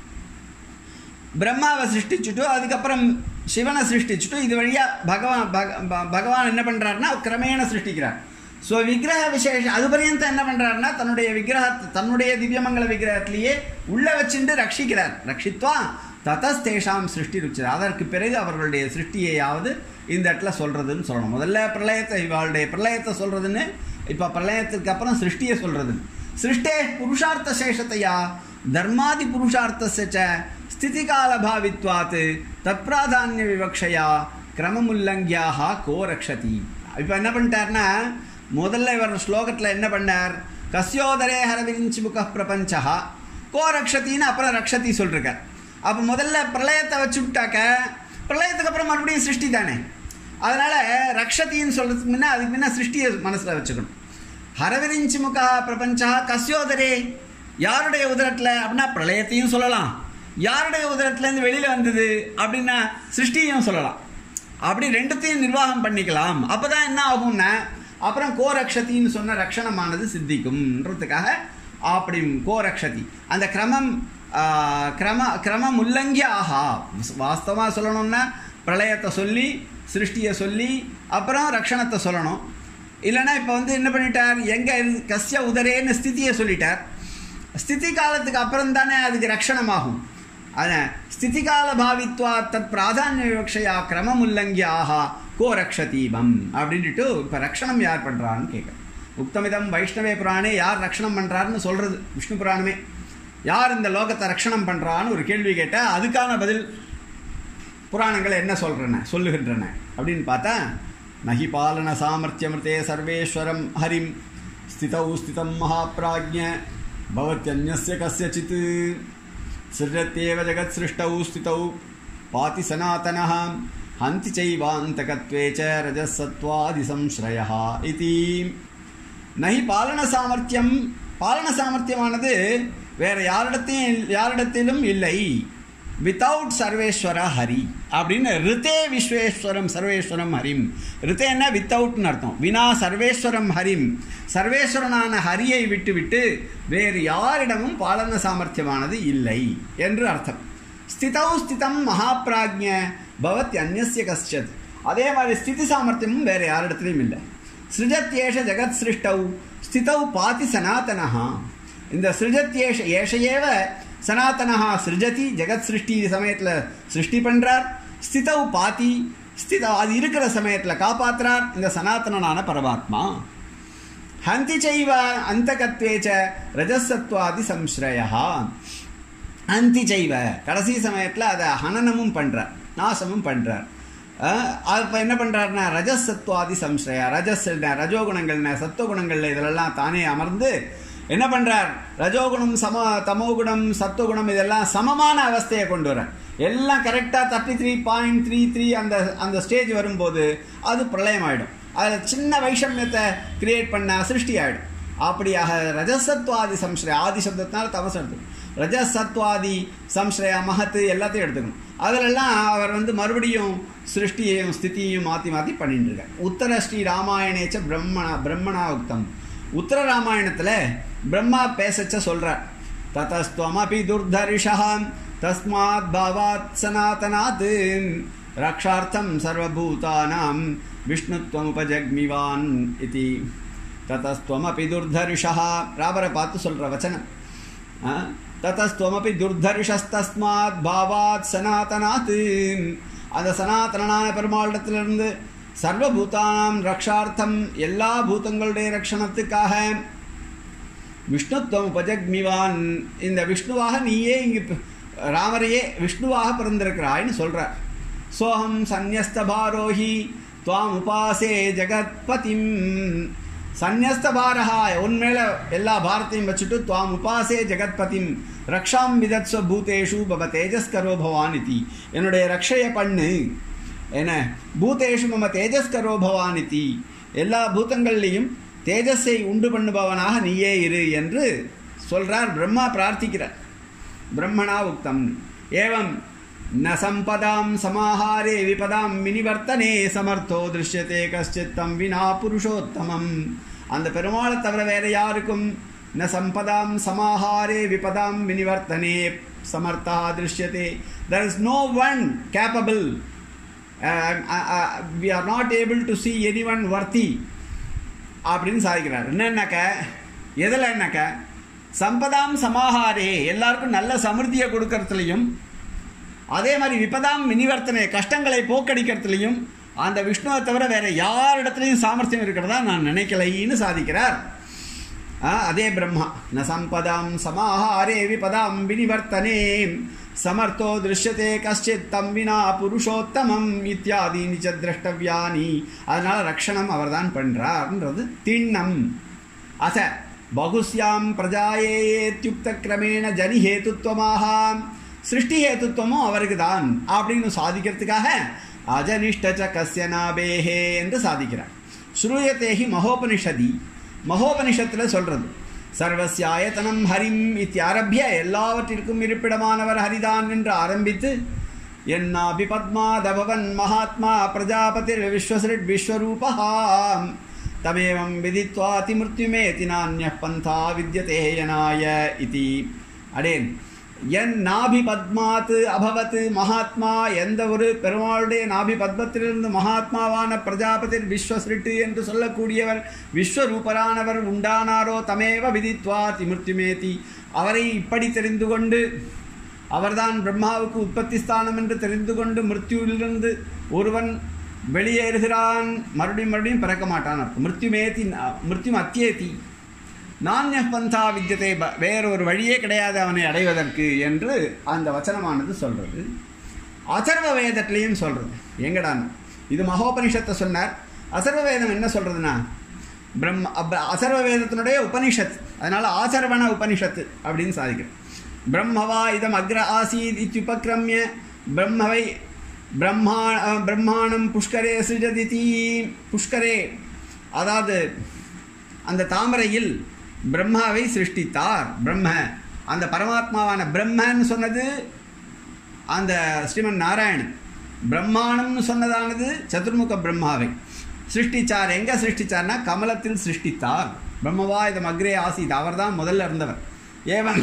பிரம்மாவை சிருஷ்டிச்சுட்டு அதுக்கப்புறம் சிவனை சிருஷ்டிச்சுட்டு இது வழியாக பகவான் பக- ப- பகவான் என்ன பண்ணுறாருன்னா கிரமேண சிருஷ்டிக்கிறார் ஸோ விக்கிரக விசேஷம் அது பர்யந்தம் என்ன பண்ணுறாருன்னா தன்னுடைய விக்கிரகத்தை தன்னுடைய திவ்யமங்கல விக்கிரகத்திலேயே உள்ள வச்சுட்டு ரட்சிக்கிறார் ரட்சித்வா ததஸ்தேஷாம் சிருஷ்டி ருச்சி அதற்கு பிறகு அவர்களுடைய சிருஷ்டியையாவது இந்த இடத்துல சொல்கிறதுன்னு சொல்லணும் முதல்ல பிரளயத்தை இவளுடைய பிரளயத்தை சொல்கிறதுன்னு இப்போ பிரளயத்துக்கு அப்புறம் சிருஷ்டியை சொல்கிறதுன்னு சிருஷ்டே புருஷார்த்த சேஷத்தையா தர்மாதி புருஷார்த்தஸ்ய ச ஸ்திதிகாலபாவித்வாத் தற்பிராதானிய விவக்ஷயா கிரமமுல்லங்கியாக கோ ரக்ஷதி இப்போ என்ன பண்ணிட்டார்னா முதல்ல இவர் ஸ்லோகத்தில் என்ன பண்ணார் கஸ்யோதரே ஹரவிரிஞ்சி முக பிரபஞ்சா கோ ரக்ஷத்தின்னு அப்புறம் ரக்ஷதி சொல்லிருக்கார் அப்போ முதல்ல பிரளயத்தை வச்சு விட்டாக்க பிரளயத்துக்கு அப்புறம் மறுபடியும் சிருஷ்டி தானே அதனால் ரக்ஷத்தின்னு சொல்கிறதுக்கு முன்ன அதுக்கு முன்ன சிருஷ்டியை மனசில் வச்சுக்கணும் ஹரவிரிஞ்சி முகா பிரபஞ்சா கஸ்யோதரே யாருடைய உதரத்தில் அப்படின்னா பிரளயத்தையும் சொல்லலாம் யாருடைய உதரத்துலேருந்து வெளியில் வந்தது அப்படின்னா சிருஷ்டியும் சொல்லலாம் அப்படி ரெண்டுத்தையும் நிர்வாகம் பண்ணிக்கலாம் அப்போ தான் என்ன ஆகும்னா அப்புறம் கோரக்ஷத்தின்னு சொன்ன ரக்ஷணமானது சித்திக்கும்ன்றதுக்காக அப்படி கோரக்ஷதி அந்த கிரமம் ஆ, கிரம கிரமம் உல்லங்கிய ஆஹா வாஸ்தவமாக சொல்லணும்னா பிரளயத்தை சொல்லி சிருஷ்டியை சொல்லி அப்புறம் ரக்ஷணத்தை சொல்லணும் இல்லைன்னா இப்போ வந்து என்ன பண்ணிட்டார் எங்கே கஸ்ய உதரேன்னு ஸ்திதியை சொல்லிட்டார் ஸ்திதி காலத்துக்கு அப்புறம் தானே அதுக்கு ரக்ஷணமாகும் அதான் ஸ்திதிகால பாவித்வா தத் பிராதானிய விவக்ஷயா கிரமம் உல்லங்கிய ஆஹா கோ ரக்ஷதீபம் அப்படின்ட்டு இப்போ ரக்ஷணம் யார் பண்ணுறான்னு கேட்குறேன் உக்தமிதம் வைஷ்ணவே புராணே யார் ரக்ஷணம் பண்ணுறாருன்னு சொல்கிறது விஷ்ணு புராணமே யார் இந்த லோகத்தை ரக்ஷணம் பண்ணுறான்னு ஒரு கேள்வி கேட்டால் அதுக்கான பதில் புராணங்கள் என்ன சொல்கிறன சொல்லுகின்றன அப்படின்னு பார்த்தா நகி பாலன சாமர்த்தியமிருதே சர்வேஸ்வரம் ஹரிம் ஸ்திதௌ ஸ்திதம் மகாப்ராஜ்ய பவத்யன்யஸ்ய கஸ்யசித் சிரத்தேவ ஜகத் சிருஷ்டௌ ஸ்திதௌ பாதி சனாதனः ஹந்தி சைவாந்தகத்வே ச ரஜசத்வாதி சம்ஸ்ரயः இதி நகி பாலன சாமர்த்தியம் பாலன சாமர்த்தியமானது வேற யாரிடத்தையும் யாரிடத்திலும் இல்லை வித்தவுட் சர்வேஸ்வர ஹரி அப்படின்னு ரிதே விஸ்வேஸ்வரம் சர்வேஸ்வரம் ஹரிம் ரிதேன்னா வித்தவுட்னு அர்த்தம் வினா சர்வேஸ்வரம் ஹரிம் சர்வேஸ்வரனான ஹரியை விட்டுவிட்டு வேறு யாரிடமும் பாலன சாமர்த்தியமானது இல்லை என்று அர்த்தம் ஸ்திதௌ ஸ்திதம் மகாபிராஜ்ய பவத் அந்நிய கஷ்டத் அதே மாதிரி ஸ்திதி சாமர்த்தியமும் வேறு யாரிடத்துலையும் இல்லை சிருஜத்யேஷ ஜெகத் சிருஷ்டௌ ஸ்திதௌ பாதி சனாதனஹா இந்த சிருஜத்யேஷ ஏஷ ஏவ சனாதனஹா சிருஜதி ஜெகத் சிருஷ்டி சமயத்தில் சிருஷ்டி பண்ணுறார் ஸ்திதௌ பாதி ஸ்தித அது இருக்கிற சமயத்தில் காப்பாற்றுறார் இந்த சனாதனனான பரமாத்மா ஹந்தி செய்வ அந்தகத்வேச்ச ரஜசத்வாதி சம்ஸ்ரயா அந்தி செய்வ கடைசி சமயத்தில் அதை ஹனனமும் பண்ணுறார் நாசமும் பண்ணுறார் அப்போ என்ன பண்ணுறாருன்னா ரஜஸ் சத்வாதி சம்ஸ்ரயா ரஜஸ் ரஜோகுணங்கள்ன சத்துவகுணங்கள் இதிலெல்லாம் தானே அமர்ந்து என்ன பண்ணுறார் ரஜோகுணம் சம தமோகுணம் சத்துவகுணம் இதெல்லாம் சமமான அவஸ்தையை கொண்டு வர எல்லாம் கரெக்டாக thirty three point three three அந்த அந்த ஸ்டேஜ் வரும்போது அது பிரளயம் ஆகிடும் அதில் சின்ன வைஷமியத்தை கிரியேட் பண்ண சிருஷ்டி ஆகிடும் அப்படியாக ரஜசத்வாதி சம்ஸ்ரயா ஆதி சப்தத்தினால தமசம் எடுத்துக்கணும் ரஜசத்வாதி சம்ஸ்ரயா மகத்து எல்லாத்தையும் எடுத்துக்கணும் அதிலெல்லாம் அவர் வந்து மறுபடியும் சிருஷ்டியையும் ஸ்திதியையும் மாற்றி மாற்றி பண்ணிட்டு இருக்கார் உத்தர ஸ்ரீ ராமாயணேச்ச பிரம்மணா பிரம்மணா உக்தம் உத்தர ராமாயணத்தில் பிரம்மா பேசச்ச சொல்கிறார் ததஸ்துவமபி துர்தரிஷா தஸ்மாத் பாவாத் சனாதனாத் ரக்ஷார்த்தம் சர்வபூதானாம் விஷ்ணுத்வமுபஜக்மிவான் இது ததஸ்துவமபி துர்தரிஷா ராபரை பார்த்து சொல்கிற வச்சனம் ததஸ்துவமபி துர்தரிஷஸ்தஸ்மாத் பாவாத் சனாதனாத் அந்த சனாதனான பெருமாளிடத்திலிருந்து சர்வபூதானாம் ரக்ஷார்த்தம் எல்லா பூதங்களுடைய ரக்ஷணத்துக்காக விஷ்ணுத்துவம் உபஜக்மிவான் இந்த விஷ்ணுவாக நீயே இங்கு ராமரையே விஷ்ணுவாக பிறந்திருக்கிறாய்னு சொல்கிறார் சோகம் சந்நியஸ்தபாரோஹி துவாம் உபாசே ஜெகத்பதிம் சந்நியஸ்தபாரஹா உன் மேலே எல்லா பாரத்தையும் வச்சுட்டு துவாம் உபாசே ஜெகத்பதிம் ரக்ஷாம் விதத்ஸ்வ பூதேஷு பவ தேஜஸ்கரோ பவான் இதி என்னுடைய ரக்ஷைய பண்ணு என்ன பூதேஷு மம தேஜஸ்கரோ பவான் இதி எல்லா பூதங்கள்லேயும் தேஜஸை உண்டு பண்ணுபவனாக நீயே இரு என்று சொல்கிறார் பிரம்மா பிரார்த்திக்கிறார் பிரம்மணா உக்தம் ஏவம் ந சம்பதாம் சமாஹாரே விபதாம் வினிவர்த்தனே சமர்த்தோ திருஷ்யத்தே கஷ்டித்தம் வினா புருஷோத்தமம் அந்த பெருமாளை தவிர வேற யாருக்கும் ந சம்பதாம் சமாஹாரே விபதாம் வினிவர்த்தனே சமர்த்தா திருஷ்யத்தே there is no one capable we are not able to see any one வர்த்தி அப்படின்னு சாதிக்கிறார் என்னன்னாக்க எதில் என்னக்க சம்பதாம் சமாஹாரே எல்லாருக்கும் நல்ல சமிருத்தியை கொடுக்கறதுலையும் அதே மாதிரி விபதாம் மினிவர்த்தனை கஷ்டங்களை போக்கடிக்கிறதுலையும் அந்த விஷ்ணுவை தவிர வேற யாரிடத்துலையும் சாமர்த்தியம் இருக்கிறதா நான் நினைக்கலைன்னு சாதிக்கிறார் அதே பிரம்மா ந சம்பதாம் சமாஹாரே விபதாம் வினிவர்த்தனே சமர்த்தோ திருஷ்யத்தே கஷ்டித் தம் வினா புருஷோத்தமம் இத்தியாதி நிச்ச திரஷ்டவியானி அதனால ரக்ஷணம் அவர்தான் பண்றார்ன்றது திண்ணம் அச பகுஸ்யாம் பிரஜாயேத்யுக்த கிரமேண ஜனி ஹேத்துவமாக சிருஷ்டி ஹேத்துவமும் அவருக்கு தான் அப்படின்னு சாதிக்கிறதுக்காக அஜனிஷ்ட கஸ்ய நாபேஹே என்று சாதிக்கிறார் ஸ்ரூயத்தேஹி மகோபனிஷதி மகோபனிஷத்தில் சொல்றது சர்வசியாயத்தனம் ஹரிம் இத்தியாரபிய எல்லாவற்றிற்கும் இருப்பிடமானவர் ஹரிதான் என்று ஆரம்பித்து என்னாபி பத்மாதபவன் மகாத்மா பிரஜாபதிர் விஸ்வசிட் விஸ்வரூபஹாம் தமேவம் விதித்வாதி மிருத்யுமேதி நானிய பந்தா வித்யதே யனாய இதி அடேன் என் நாபி பத்மாத்து அபவத்து மகாத்மா எந்த ஒரு பெருமாளுடைய நாபி பத்மத்திலிருந்து மகாத்மாவான பிரஜாபதி விஸ்வசிருட்டு என்று சொல்லக்கூடியவர் விஸ்வரூபரானவர் உண்டானாரோ தமேவ விதித்வா திமிருத்திமேதி அவரை இப்படி தெரிந்து கொண்டு அவர்தான் பிரம்மாவுக்கு உற்பத்தி ஸ்தானம் என்று தெரிந்து கொண்டு மிருத்யுவிலிருந்து ஒருவன் வெளியேறுகிறான் மறுபடியும் மறுபடியும் பிறக்க மாட்டான் அர்த்தம் மிருத்யுமேதி மிருத்யும் அத்தியேதி நானிய பந்தா வித்தியத்தை வேறொரு வழியே கிடையாது அவனை அடைவதற்கு என்று அந்த வச்சனமானது சொல்கிறது அசர்வ வேதத்திலையும் சொல்கிறது எங்கடான் இது மகோபனிஷத்தை சொன்னார் அசர்வ வேதம் என்ன சொல்கிறதுனா பிரம்ம அசர்வ வேதத்தினுடைய உபனிஷத் அதனால் ஆசர்வண உபனிஷத்து அப்படின்னு சாதிக்கிறேன் பிரம்மவா இதம் அக்ர ஆசீத் இத்யுபக்ரமிய பிரம்மவை பிரம்மா பிரம்மாணம் புஷ்கரே சிருஜதிதி புஷ்கரே அதாவது அந்த தாமரையில் பிரம்மாவை சிருஷ்டித்தார் பிரம்ம அந்த பரமாத்மாவான பிரம்மன்னு சொன்னது அந்த ஸ்ரீமன் நாராயணன் பிரம்மாண்டம்னு சொன்னதானது சதுர்முக பிரம்மாவை சிருஷ்டிச்சார் எங்கே சிருஷ்டிச்சார்னா கமலத்தில் சிருஷ்டித்தார் பிரம்மவா இதம் அக்ரே ஆசீத் அவர் தான் முதல்ல இருந்தவர் ஏவன்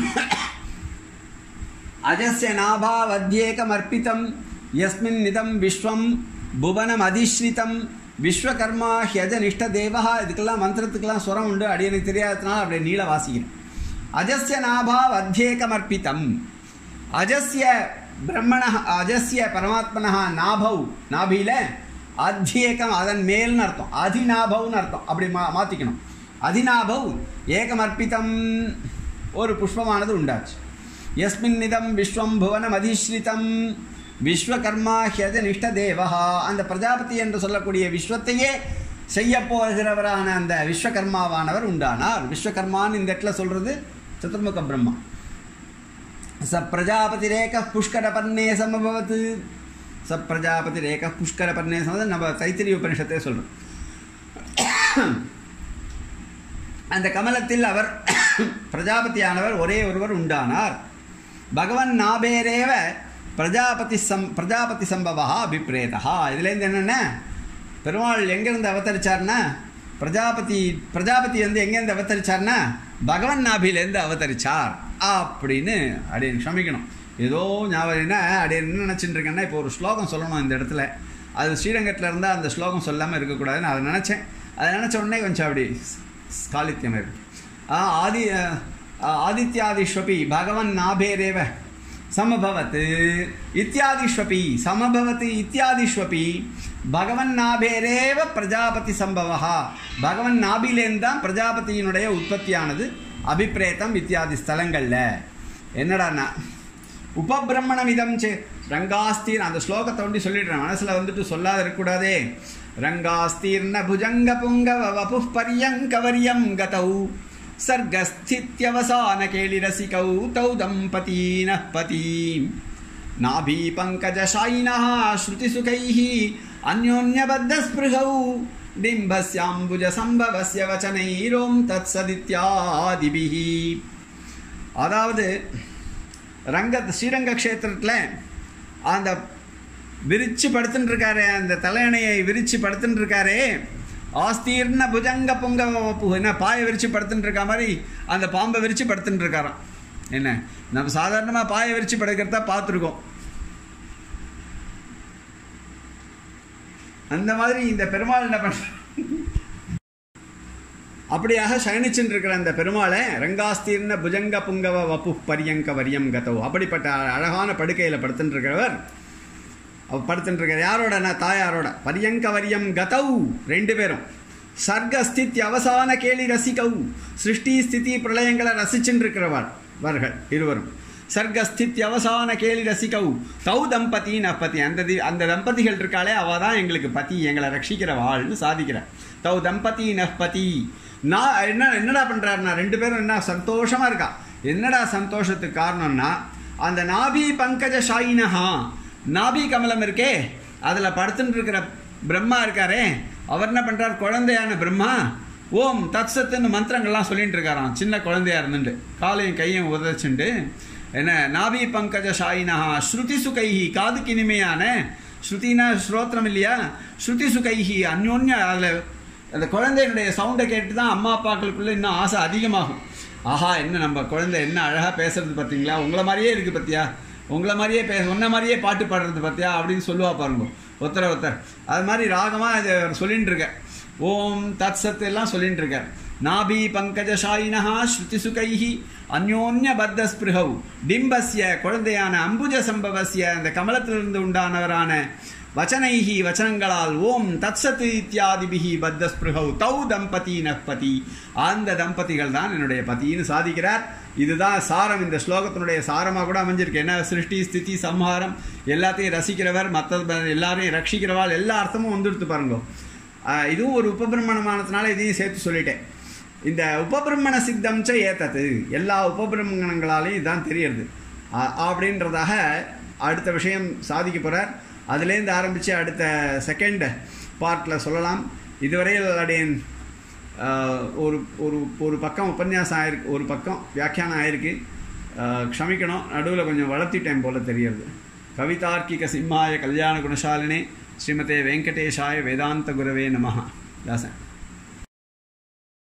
அஜஸ்ய நாபாவத்யேகமர்ப்பிதம் யஸ்மின் நிதம் விஸ்வம் புவனம் அதிஸ்ரிதம் விஸ்வகர்மா ஹியஜ நிஷ்ட தேவா இதுக்கெல்லாம் மந்திரத்துக்கெல்லாம் சுரம் உண்டு அப்படி எனக்கு தெரியாததுனால அப்படியே நீள வாசிக்கிறேன் அஜஸ்ய நாபாவ் அத்தியேகமர்ப்பிதம் அஜஸ்ய பிரம்மண அஜஸ்ய பரமாத்மனः நாபௌ நாபியில் அத்தியேகம் அதன் மேல்னு அர்த்தம் அதிநாபவுன்னு அர்த்தம் அப்படி மா மாற்றிக்கணும் அதிநாபௌ ஏகமர்ப்பிதம் ஒரு புஷ்பமானது உண்டாச்சு எஸ்மின் நிதம் விஸ்வம் புவனம் அதிஸ்ரிதம் விஸ்வகர்மா ஹியஜ நிஷ்ட தேவா அந்த பிரஜாபதி என்று சொல்லக்கூடிய விஸ்வத்தையே செய்ய போகிறவரான அந்த விஸ்வகர்மாவானவர் உண்டானார் விஸ்வகர்மான்னு இந்த இடத்துல சொல்கிறது சதுர்முக பிரம்மா ச பிரஜாபதிரேக புஷ்கரபர்ணே சமபவத் ச பிரஜாபதிரேக புஷ்கரபர்ணே சம நம்ம தைத்திரிய உபனிஷத்தை சொல்கிறோம் அந்த கமலத்தில் அவர் பிரஜாபதியானவர் ஒரே ஒருவர் உண்டானார் பகவன் நாபேரேவ பிரஜாபதி சம் பிரஜாபதி சம்பவா அபிப்ரேதா இதுலேருந்து என்னென்ன பெருமாள் எங்கேருந்து அவதரிச்சார்னா பிரஜாபதி பிரஜாபதி வந்து எங்கேருந்து அவதரிச்சார்னா பகவன் நாபிலேருந்து அவதரிச்சார் அப்படின்னு அப்படின்னு க்ஷமிக்கணும் ஏதோ ஞாபகம் என்ன அப்படி என்ன நினச்சிட்டு இருக்கேன்னா இப்போ ஒரு ஸ்லோகம் சொல்லணும் இந்த இடத்துல அது ஸ்ரீரங்கத்தில் இருந்தால் அந்த ஸ்லோகம் சொல்லாமல் இருக்கக்கூடாதுன்னு அதை நினச்சேன் அதை நினச்ச உடனே கொஞ்சம் அப்படி ஸ்காலித்யம் இருக்கு ஆ, ஆதி ஆ, ஆதித்யாதிஷ்வபி பகவன் நாபேரேவ சமபவத் இத்தியாதிஷ்வபி சமபவத் இத்தியாதிஷ்வபி பகவன் நாபேரேவ பிரஜாபதி சம்பவா பகவன் நாபிலேருந்து தான் பிரஜாபதியினுடைய உற்பத்தியானது அபிப்பிரேத்தம் இத்தியாதி ஸ்தலங்களில் என்னடான்னா உபபிரமணம் இதம் சே ரங்காஸ்தீர் அந்த ஸ்லோகத்தை ஒண்டி சொல்லிடுறேன் மனசில் வந்துட்டு சொல்லாத இருக்கக்கூடாதே ரங்காஸ்தீர்ண புஜங்க புங்கவ வபு பரியங்கவரியம் கதௌ சர்கஸ்தித்யவசான கேளிரசிகௌ தௌ தம்பதீனः பதீம் நாபி பங்கஜசாயினः ஸ்ருதிசுகைः அந்யோன்யபத்தஸ்பிருகௌ டிம்பஸ்யாம்புஜசம்பவஸ்ய வச்சனைரோம் தத்சதித்யாதிபிः அதாவது ரங்க ஸ்ரீரங்க க்ஷேத்திரத்தில் அந்த விரிச்சு படுத்துட்டு இருக்காரே அந்த தலையணையை விரிச்சு படுத்துட்டு இருக்காரே ஆஸ்தீர்ண புஜங்க பொங்க வப்பு என்ன பாயை விரிச்சு படுத்துட்டு இருக்க மாதிரி அந்த பாம்பை விரிச்சு படுத்துட்டு இருக்காராம் என்ன நம்ம சாதாரணமாக பாயை விரிச்சு படுக்கிறத பார்த்துருக்கோம் அந்த மாதிரி இந்த பெருமாள் என்ன பண்ற அப்படியாக சயனிச்சுட்டு இருக்கிற அந்த பெருமாளை ரங்காஸ்தீர்ண புஜங்க புங்கவ வப்பு பரியங்க வரியம் கதவு அப்படிப்பட்ட அழகான படுக்கையில் படுத்துட்டு இருக்கிறவர் அவர் படுத்துட்டு இருக்கார் யாரோட நான் தாயாரோட பரியங்க வரியம் கதவு ரெண்டு பேரும் சர்க்க ஸ்தித்தி அவசான கேலி ரசிகவு சிருஷ்டி ஸ்திதி பிரளயங்களை ரசிச்சுட்டு இருக்கிறவர் வர்கள் இருவரும் சர்க்க ஸ்தித்தி அவசான கேலி ரசிகவு தௌ தம்பதி நப்பதி அந்த தி- அந்த தம்பதிகள் இருக்காளே அவ தான் எங்களுக்கு பதி எங்களை ரட்சிக்கிறவாள்னு சாதிக்கிறார் தௌ தம்பதி நப்பதி நான் என்ன என்னடா பண்றாருன்னா ரெண்டு பேரும் என்ன சந்தோஷமா இருக்கா என்னடா சந்தோஷத்துக்கு காரணம்னா அந்த நாபி பங்கஜ ஷாயினஹா நாபி கமலம் இருக்கே அதில் படுத்துட்டு இருக்கிற பிரம்மா இருக்காரே அவர் என்ன பண்றார் குழந்தையான பிரம்மா ஓம் தத்சத்துன்னு மந்திரங்கள்லாம் சொல்லிட்டு இருக்காராம் சின்ன குழந்தையா இருந்துட்டு காலையும் கையும் உதச்சுண்டு என்ன நாபி பங்கஜ ஷாயினஹா ஸ்ருதி சுகைஹி காதுக்கு இனிமையான ஸ்ருதினா ஸ்ரோத்திரம் இல்லையா ஸ்ருதி சுகைஹி அந்யோன்ய அதில் அந்த குழந்தையினுடைய சவுண்டை கேட்டு தான் அம்மா அப்பாக்களுக்குள்ள இன்னும் ஆசை அதிகமாகும் ஆஹா என்ன நம்ம குழந்தை என்ன அழகாக பேசுறது பார்த்தீங்களா உங்களை மாதிரியே இருக்குது பார்த்தியா உங்களை மாதிரியே பே உன்ன மாதிரியே பாட்டு பாடுறது பார்த்தியா அப்படின்னு சொல்லுவா பாருங்க ஒருத்தர ஒருத்தர் அது மாதிரி ராகமாக இது அவர் சொல்லிட்டு இருக்க ஓம் தத் சத் எல்லாம் சொல்லிட்டு இருக்கார் நாபி பங்கஜசாயினஹா ஸ்ருதிசுகைஹி அந்யோன்ய பத்த ஸ்பிருகவ் டிம்பஸ்ய குழந்தையான அம்புஜ சம்பவஸ்ய அந்த கமலத்திலிருந்து உண்டானவரான வச்சனைஹி வச்சனங்களால் ஓம் தத்சத் இத்தியாதிபிஹி பத்த ஸ்பிருகவ் தௌ தம்பதி நப்பதி அந்த தம்பதிகள் தான் என்னுடைய பதின்னு சாதிக்கிறார் இதுதான் சாரம் இந்த ஸ்லோகத்தினுடைய சாரமாக கூட அமைஞ்சிருக்கு என்ன சிருஷ்டி ஸ்திதி சம்ஹாரம் எல்லாத்தையும் ரசிக்கிறவர் மற்ற எல்லாரையும் ரட்சிக்கிறவாள் எல்லா அர்த்தமும் வந்துடுத்து பாருங்க ஆஹ் இதுவும் ஒரு உபபிரமணமானதுனால இதையும் சேர்த்து சொல்லிட்டேன் இந்த உபபிரமண சித்தம் ச ஏத்தது எல்லா உபபிரமணங்களாலையும் இதான் தெரியறது ஆ- அப்படின்றதாக அடுத்த விஷயம் சாதிக்க போகிறார் அதுலேருந்து ஆரம்பித்து அடுத்த செகண்ட் பார்ட்டில் சொல்லலாம் இதுவரையில் அடையன் ஆஹ், ஒரு ஒரு ஒரு பக்கம் உபன்யாசம் ஆயிருக்கு ஒரு பக்கம் வியாக்கியானம் ஆயிருக்கு ஆஹ், க்ஷமிக்கணும் நடுவில் கொஞ்சம் வளர்த்திட்டேன் போல தெரியறது கவிதார்க்கிக சிம்மாய கல்யாண குணசாலினே ஸ்ரீமதே வெங்கடேஷாய வேதாந்த குரவே நமஹ தாசன்